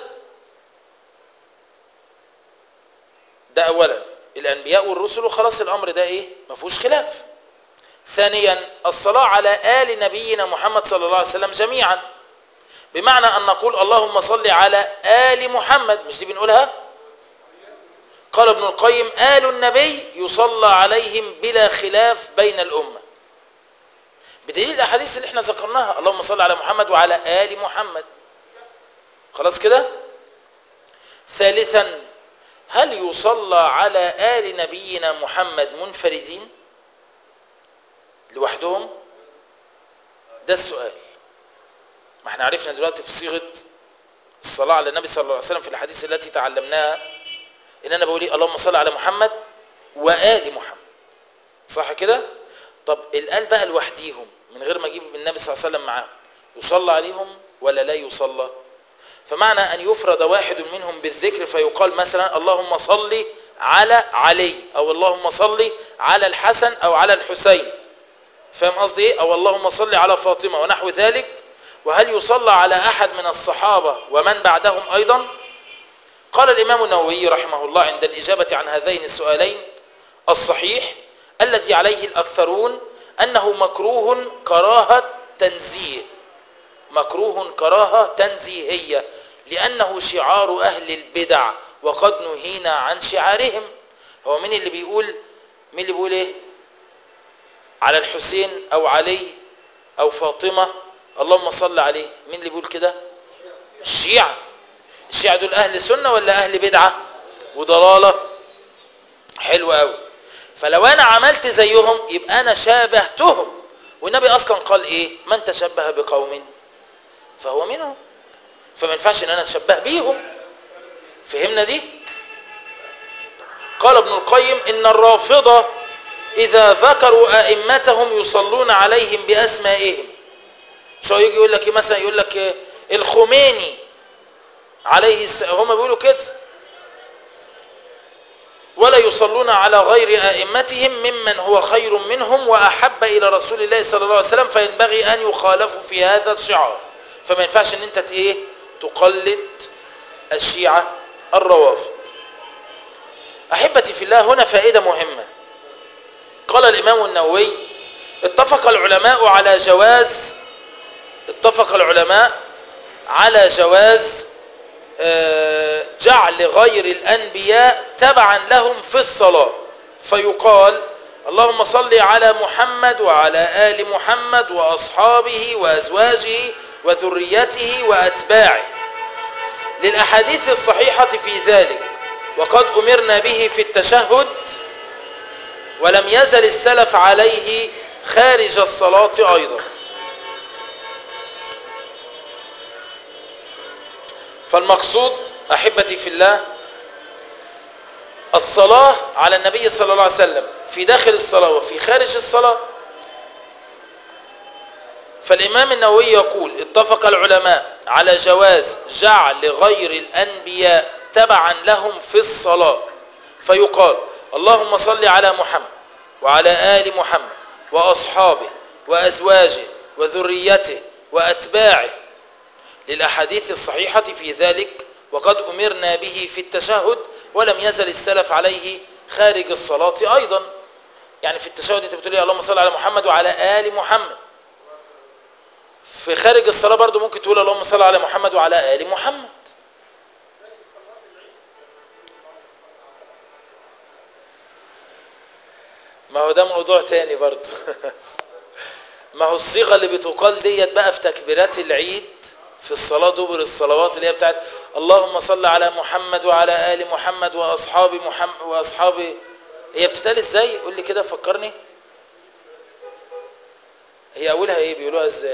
ده أولا الأنبياء والرسل وخلاص الأمر ده إيه ما فيهوش خلاف ثانيا الصلاة على آل نبينا محمد صلى الله عليه وسلم جميعا بمعنى أن نقول اللهم صل على آل محمد مش دي بنقولها قال ابن القيم آل النبي يصلى عليهم بلا خلاف بين الأمة بدليل الأحاديث اللي احنا ذكرناها اللهم صل على محمد وعلى آل محمد خلاص كده ثالثا هل يصلى على آل نبينا محمد منفردين لوحدهم ده السؤال ما احنا عرفنا دلوقتي في صيغة الصلاة على النبي صلى الله عليه وسلم في الحديث التي تعلمناها ان انا بقول ايه اللهم صل على محمد وآل محمد صح كده طب الآل بقى لوحديهم من غير ما اجيب النبي صلى الله عليه وسلم معاهم يصلى عليهم ولا لا يصلى فمعنى أن يفرد واحد منهم بالذكر فيقال مثلا اللهم صل على علي أو اللهم صل على الحسن أو على الحسين فاهم قصدي ايه أو اللهم صل على فاطمة ونحو ذلك وهل يصلى على أحد من الصحابة ومن بعدهم أيضا قال الإمام النووي رحمه الله عند الإجابة عن هذين السؤالين الصحيح الذي عليه الأكثرون أنه مكروه كراهة تنزيه مكروه كراهة تنزيهية لأنه شعار أهل البدع وقد نهينا عن شعارهم هو مين اللي بيقول مين اللي بيقول ايه على الحسين أو علي أو فاطمة اللهم صل عليه مين اللي بيقول كده الشيعة الشيعة دول أهل سنة ولا أهل بدعة وضلالة حلو قوي فلو أنا عملت زيهم يبقى أنا شابهتهم والنبي أصلا قال إيه من تشبه بقوم فهو منهم فما ينفعش ان انا اتشبه بيهم فهمنا دي قال ابن القيم ان الرافضة اذا ذكروا ائمتهم يصلون عليهم باسمائهم شو يجي يقول لك مثلا يقول لك الخميني عليه السلام هم بيقولوا كده ولا يصلون على غير ائمتهم ممن هو خير منهم واحب الى رسول الله صلى الله عليه وسلم فينبغي ان يخالفوا في هذا الشعار فما ينفعش ان انت ايه تقلد الشيعة الروافض احبتي في الله هنا فائدة مهمة قال الامام النووي اتفق العلماء على جواز اتفق العلماء على جواز جعل غير الانبياء تبعا لهم في الصلاة فيقال اللهم صل على محمد وعلى آل محمد وأصحابه وأزواجه وذريته وأتباعه للأحاديث الصحيحة في ذلك وقد أمرنا به في التشهد ولم يزل السلف عليه خارج الصلاة أيضا فالمقصود أحبتي في الله الصلاة على النبي صلى الله عليه وسلم في داخل الصلاة وفي خارج الصلاة فالإمام النووي يقول اتفق العلماء على جواز جعل غير الأنبياء تبعا لهم في الصلاة فيقال اللهم صل على محمد وعلى آل محمد وأصحابه وأزواجه وذريته وأتباعه للأحاديث الصحيحة في ذلك وقد أمرنا به في التشهد ولم يزل السلف عليه خارج الصلاة أيضا يعني في التشهد انت بتقول اللهم صل على محمد وعلى آل محمد في خارج الصلاة برضو ممكن تقول اللهم صل على محمد وعلى آل محمد ما هو ده موضوع تاني برضو ما هو الصيغة اللي بتقال ديت بقى في تكبيرات العيد في الصلاة دبر الصلوات اللي هي بتاعت اللهم صل على محمد وعلى آل محمد وأصحاب محمد وأصحاب هي بتتقال ازاي قول لي كده فكرني هي أولها ايه بيقولوها ازاي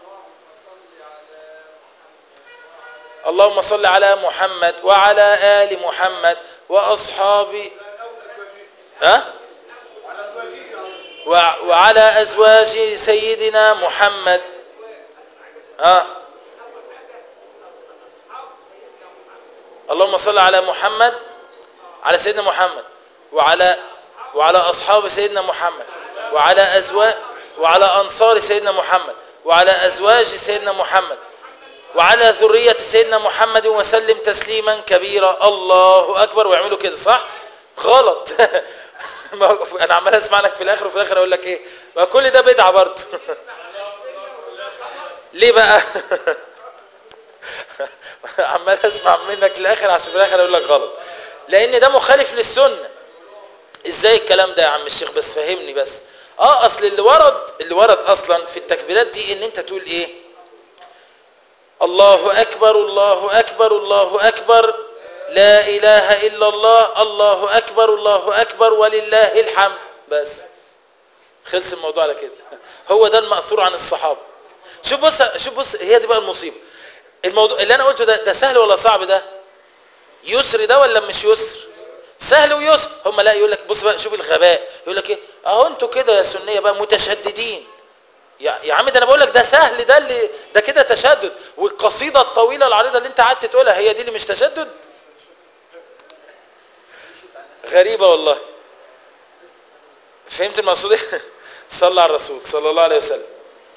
اللهم صل على محمد وعلى آل محمد وأصحاب ها وعلى أزواج سيدنا محمد ها اللهم صل على محمد على سيدنا محمد وعلى وعلى أصحاب سيدنا محمد وعلى أزواج وعلى أنصار سيدنا محمد وعلى أزواج سيدنا محمد وعلى ذرية سيدنا محمد وسلم تسليما كبيرا الله أكبر ويعملوا كده صح غلط انا عمال اسمع لك في الاخر وفي الاخر اقول لك ايه ما كل ده بدعه برضه ليه بقى عمال اسمع منك للاخر عشان في الاخر اقول لك غلط لان ده مخالف للسنه ازاي الكلام ده يا عم الشيخ بس فهمني بس اه اصل اللي ورد اللي ورد اصلا في التكبيرات دي ان انت تقول ايه الله اكبر الله اكبر الله اكبر لا اله الا الله الله اكبر الله اكبر ولله الحمد بس خلص الموضوع على كده هو ده المأثور عن الصحابه شوف بص شوف بص هي دي بقى المصيبه الموضوع اللي انا قلته ده ده سهل ولا صعب ده يسر ده ولا مش يسر سهل ويسر هم لا يقول لك بص بقى شوف الغباء يقول لك ايه اهو انتوا كده يا سنيه بقى متشددين يا يا عم ده انا بقول لك ده سهل ده اللي ده كده تشدد والقصيده الطويله العريضه اللي انت قعدت تقولها هي دي اللي مش تشدد غريبه والله فهمت المقصود ايه صلى على الرسول صلى الله عليه وسلم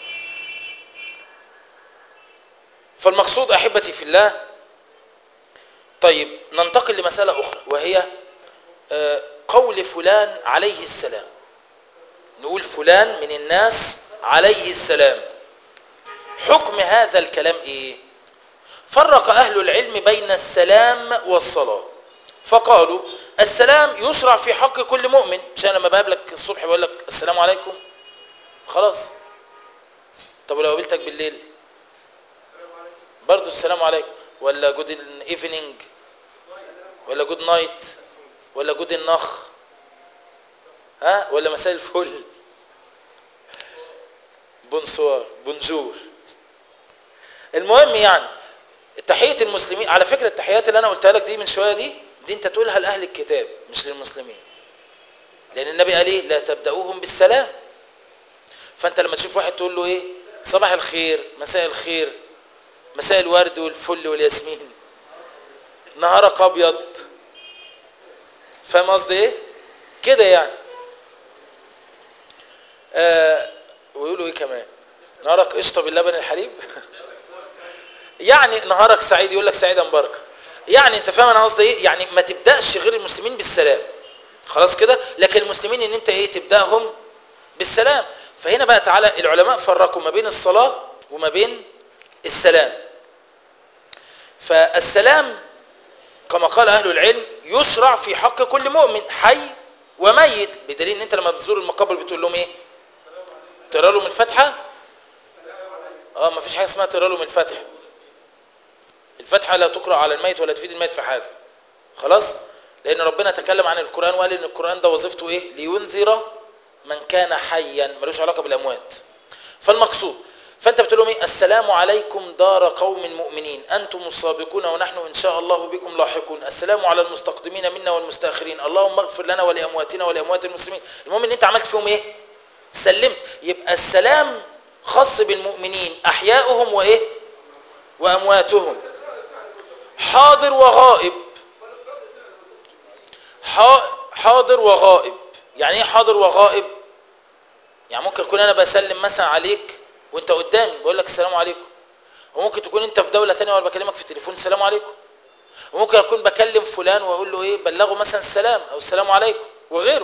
فالمقصود احبتي في الله طيب ننتقل لمساله اخرى وهي قول فلان عليه السلام نقول فلان من الناس عليه السلام حكم هذا الكلام ايه فرق اهل العلم بين السلام والصلاه فقالوا السلام يشرع في حق كل مؤمن مش انا لما بقابلك الصبح بقول لك السلام عليكم خلاص طب ولو قابلتك بالليل برضه السلام عليكم ولا جود ايفنينج ولا جود نايت ولا جود النخ ها ولا مساء الفل بونسوار بونجور المهم يعني تحية المسلمين على فكرة التحيات اللي انا قلتها لك دي من شوية دي دي انت تقولها لاهل الكتاب مش للمسلمين لان النبي قال ايه لا تبدأوهم بالسلام فانت لما تشوف واحد تقول له ايه صباح الخير مساء الخير مساء الورد والفل والياسمين نهارك ابيض فاهم قصدي ايه كده يعني آه ويقولوا ايه كمان نهارك قشطه باللبن الحليب يعني نهارك سعيد يقول لك سعيدا مباركه يعني انت فاهم انا قصدي ايه يعني ما تبداش غير المسلمين بالسلام خلاص كده لكن المسلمين ان انت ايه تبداهم بالسلام فهنا بقى تعالى العلماء فرقوا ما بين الصلاه وما بين السلام فالسلام كما قال اهل العلم يشرع في حق كل مؤمن حي وميت بدليل ان انت لما بتزور المقابر بتقول لهم ايه تقرا لهم الفاتحه اه ما فيش حاجه اسمها تقرا لهم الفاتحه الفاتحه لا تقرا على الميت ولا تفيد الميت في حاجه خلاص لان ربنا تكلم عن القران وقال ان القران ده وظيفته ايه لينذر من كان حيا ملوش علاقه بالاموات فالمقصود فانت بتقول لهم ايه السلام عليكم دار قوم مؤمنين انتم السابقون ونحن ان شاء الله بكم لاحقون السلام على المستقدمين منا والمستاخرين اللهم اغفر لنا ولامواتنا ولاموات المسلمين المهم ان انت عملت فيهم ايه سلمت يبقى السلام خاص بالمؤمنين احياؤهم وايه وامواتهم حاضر وغائب حاضر وغائب يعني ايه حاضر وغائب يعني ممكن اكون انا بسلم مثلا عليك وانت قدامي بقول لك السلام عليكم وممكن تكون انت في دوله ثانيه وانا بكلمك في التليفون السلام عليكم وممكن اكون بكلم فلان واقول له ايه بلغه مثلا السلام او السلام عليكم وغيره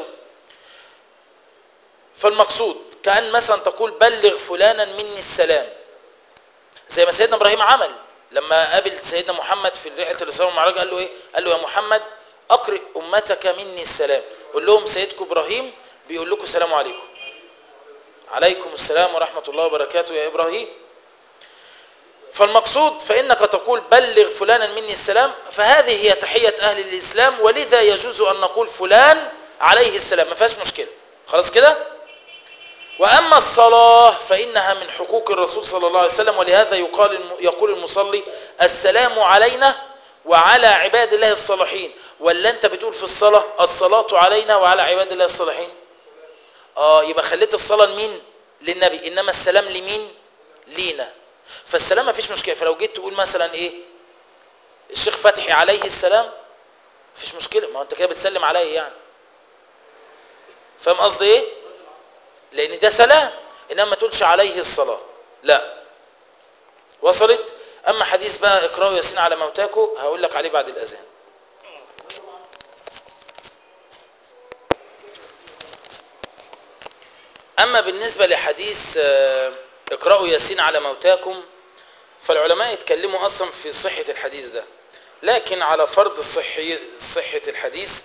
فالمقصود كان مثلا تقول بلغ فلانا مني السلام زي ما سيدنا ابراهيم عمل لما قابل سيدنا محمد في رحله الاسراء والمعراج قال له ايه قال له يا محمد اقرئ امتك مني السلام قول لهم سيدكم ابراهيم بيقول لكم السلام عليكم عليكم السلام ورحمة الله وبركاته يا إبراهيم فالمقصود فإنك تقول بلغ فلانا مني السلام فهذه هي تحية أهل الإسلام ولذا يجوز أن نقول فلان عليه السلام ما فيهاش مشكلة خلاص كده وأما الصلاة فإنها من حقوق الرسول صلى الله عليه وسلم ولهذا يقال يقول المصلي السلام علينا وعلى عباد الله الصالحين ولا أنت بتقول في الصلاة الصلاة علينا وعلى عباد الله الصالحين اه يبقى خليت الصلاه لمين للنبي انما السلام لمين لينا فالسلام ما فيش مشكله فلو جيت تقول مثلا ايه الشيخ فتحي عليه السلام مفيش مشكله ما هو انت كده بتسلم عليا يعني فاهم قصدي ايه لان ده سلام انما ما تقولش عليه الصلاة لا وصلت اما حديث بقى اقرأوا ياسين على موتاكم هقول لك عليه بعد الاذان اما بالنسبة لحديث آه، اقرأوا ياسين على موتاكم فالعلماء يتكلموا اصلا في صحة الحديث ده لكن على فرض الصحي صحة الحديث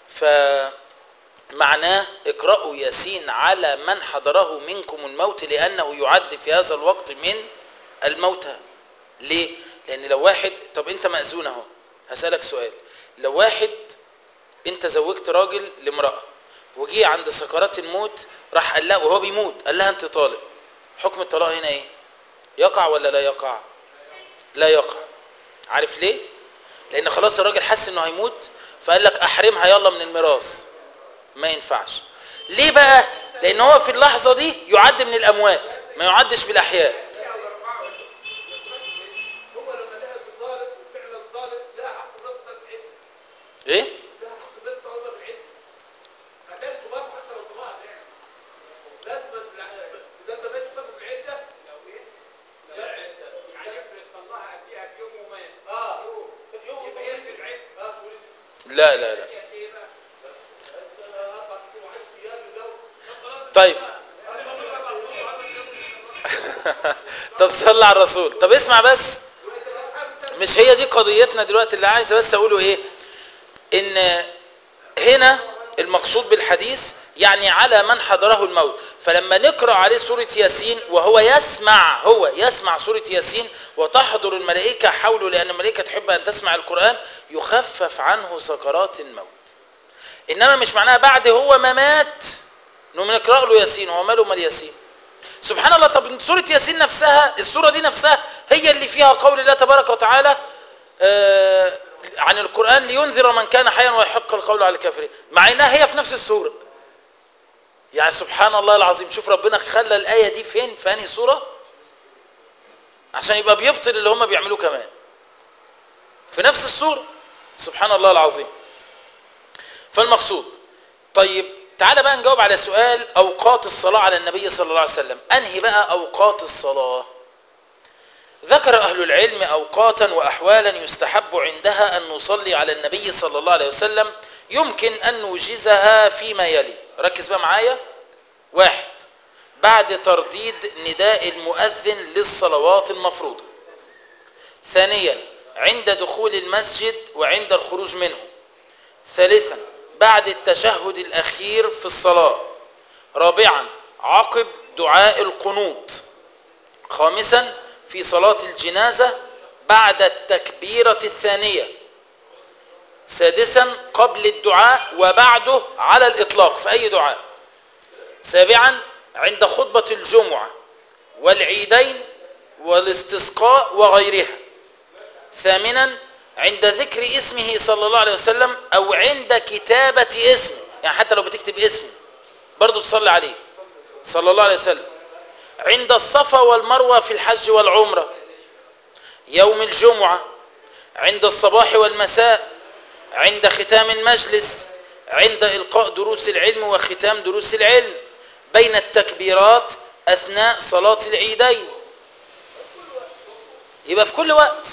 فمعناه اقرأوا ياسين على من حضره منكم الموت لأنه يعد في هذا الوقت من الموتى ليه؟ لأن لو واحد طب أنت مأذون أهو هسألك سؤال لو واحد أنت زوجت راجل لامرأة وجي عند سكرات الموت راح قال لها وهو بيموت قال لها أنت طالق حكم الطلاق هنا إيه؟ يقع ولا لا يقع؟ لا يقع عارف ليه؟ لان خلاص الراجل حس انه هيموت فقال لك احرمها يلا من الميراث ما ينفعش ليه بقى لان هو في اللحظه دي يعد من الاموات ما يعدش في الاحياء هو لما لقى طالب وفعلا طالب لا حق نفسه في العلم ايه لا حق نفسه طالبه في العلم قتلت برضه حتى لو طلعها فعلا لازم اذا انت ماشي تاخد العده لو ايه؟ لا يعني يفرق طلعها قبلها بيوم ومات اه يوم يبقى هي في العده اه تقول لا لا لا قد ايه بقى؟ اربع شهور وعشر ايام لو طيب طب صلى على الرسول طب اسمع بس مش هي دي قضيتنا دلوقتي اللي عايز بس اقوله ايه ان هنا المقصود بالحديث يعني على من حضره الموت فلما نقرأ عليه سورة ياسين وهو يسمع هو يسمع سورة ياسين وتحضر الملائكة حوله لأن الملائكة تحب أن تسمع القرآن يخفف عنه سكرات الموت إنما مش معناها بعد هو ما مات انه نقرأ له ياسين هو ماله مال ياسين سبحان الله طب سورة ياسين نفسها السورة دي نفسها هي اللي فيها قول الله تبارك وتعالى آه عن القرآن لينذر من كان حيا ويحق القول على الكافرين مع انها هي في نفس السورة يعني سبحان الله العظيم شوف ربنا خلى الآية دي فين في أنهي سورة عشان يبقى بيبطل اللي هم بيعملوه كمان في نفس السورة سبحان الله العظيم فالمقصود طيب تعالى بقى نجاوب على سؤال أوقات الصلاة على النبي صلى الله عليه وسلم أنهي بقى أوقات الصلاة ذكر أهل العلم أوقاتا وأحوالا يستحب عندها أن نصلي على النبي صلى الله عليه وسلم يمكن أن نوجزها فيما يلي ركز بقى معايا واحد بعد ترديد نداء المؤذن للصلوات المفروضة ثانيا عند دخول المسجد وعند الخروج منه ثالثا بعد التشهد الأخير في الصلاة رابعا عقب دعاء القنوط خامسا في صلاة الجنازة بعد التكبيرة الثانية سادسا قبل الدعاء وبعده على الإطلاق في أي دعاء سابعا عند خطبة الجمعة والعيدين والاستسقاء وغيرها ثامنا عند ذكر اسمه صلى الله عليه وسلم أو عند كتابة اسمه يعني حتى لو بتكتب اسمه برضو تصلي عليه صلى الله عليه وسلم عند الصفا والمروة في الحج والعمرة يوم الجمعة عند الصباح والمساء عند ختام المجلس عند إلقاء دروس العلم وختام دروس العلم بين التكبيرات أثناء صلاة العيدين يبقى في كل وقت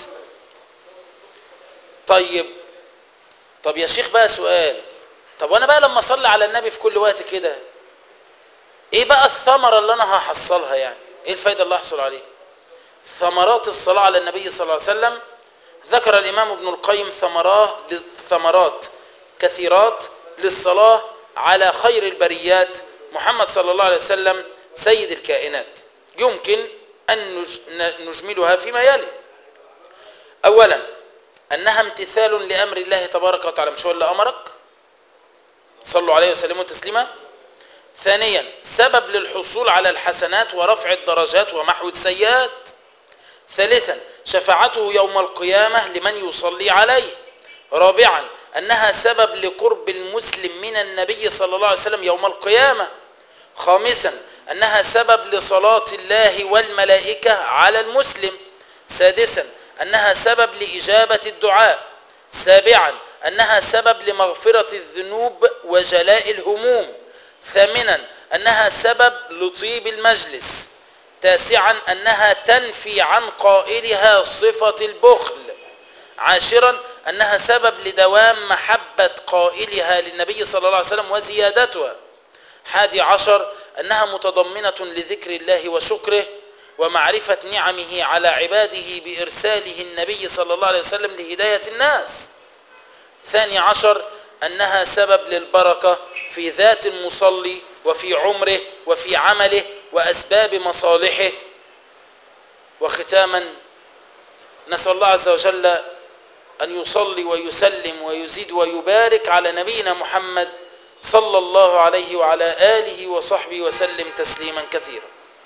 طيب طب يا شيخ بقى سؤال طب وانا بقى لما اصلي على النبي في كل وقت كده ايه بقى الثمرة اللي انا هحصلها يعني ايه الفايدة اللي هحصل عليها ثمرات الصلاة على النبي صلى الله عليه وسلم ذكر الامام ابن القيم ثمرات ثمرات كثيرات للصلاة على خير البريات محمد صلى الله عليه وسلم سيد الكائنات يمكن أن نجملها فيما يلي أولا أنها امتثال لأمر الله تبارك وتعالى مش هو اللي أمرك صلوا عليه وسلموا تسليما ثانيا سبب للحصول على الحسنات ورفع الدرجات ومحو السيئات ثالثا شفاعته يوم القيامة لمن يصلي عليه رابعا أنها سبب لقرب المسلم من النبي صلى الله عليه وسلم يوم القيامة خامسا أنها سبب لصلاة الله والملائكة على المسلم سادسا أنها سبب لإجابة الدعاء سابعا أنها سبب لمغفرة الذنوب وجلاء الهموم ثامنا أنها سبب لطيب المجلس تاسعا أنها تنفي عن قائلها صفة البخل عاشرا أنها سبب لدوام محبة قائلها للنبي صلى الله عليه وسلم وزيادتها حادي عشر أنها متضمنة لذكر الله وشكره ومعرفة نعمه على عباده بإرساله النبي صلى الله عليه وسلم لهداية الناس ثاني عشر أنها سبب للبركة في ذات المصلي وفي عمره وفي عمله وأسباب مصالحه وختاما نسأل الله عز وجل أن يصلي ويسلم ويزيد ويبارك على نبينا محمد صلى الله عليه وعلى آله وصحبه وسلم تسليما كثيرا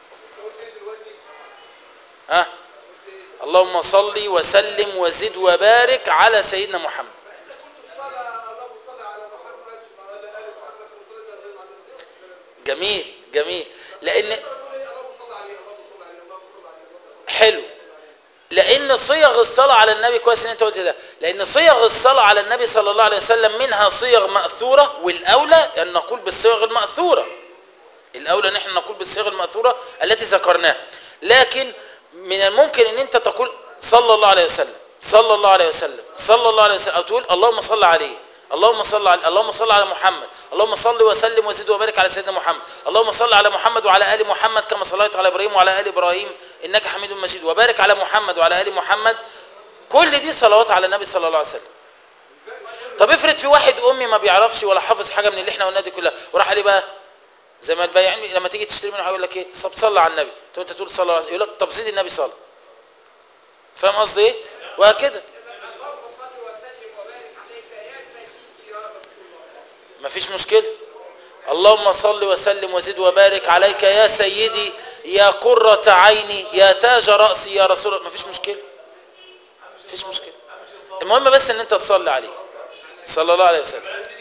ها اللهم صل وسلم وزد وبارك على سيدنا محمد فانت كنت تصلى اللهم صل على محمد وعلى ال محمد كما صليت على ابراهيم جميل جميل لأن تقول ايه اللهم صل عليه اللهم صل عليه اللهم صل عليه اللهم صل عليه حلو لان صيغ الصلاه على النبي كويس ان انت قلت ده لان صيغ الصلاه على النبي صلى الله عليه وسلم منها صيغ ماثوره والاولى ان نقول بالصيغ الماثوره الاولى ان احنا نقول بالصيغ الماثوره التي ذكرناها لكن من الممكن ان انت تقول صلى الله عليه وسلم صلى الله عليه وسلم صلى الله عليه وسلم او تقول اللهم صل عليه اللهم صل على اللهم صل على محمد اللهم صل وسلم وزد وبارك على سيدنا محمد اللهم صل على محمد وعلى ال محمد كما صليت على ابراهيم وعلى ال ابراهيم انك حميد مجيد وبارك على محمد وعلى ال محمد كل دي صلوات على النبي صلى الله عليه وسلم طب افرض في واحد امي ما بيعرفش ولا حافظ حاجه من اللي احنا قلناها دي كلها وراح عليه بقى زي ما البياعين لما تيجي تشتري منه هيقول لك ايه طب صلى على النبي تقول انت تقول صلى الله عليه وسلم يقول لك طب زيد النبي صلى فاهم قصدي ايه وهكذا اللهم صل وسلم وبارك عليك يا سيدي يا رسول الله مفيش مشكله اللهم صل وسلم وزد وبارك عليك يا سيدي يا قرة عيني يا تاج رأسي يا رسول الله مفيش مشكله مفيش مشكله المهم بس ان انت تصلي عليه صلى الله عليه وسلم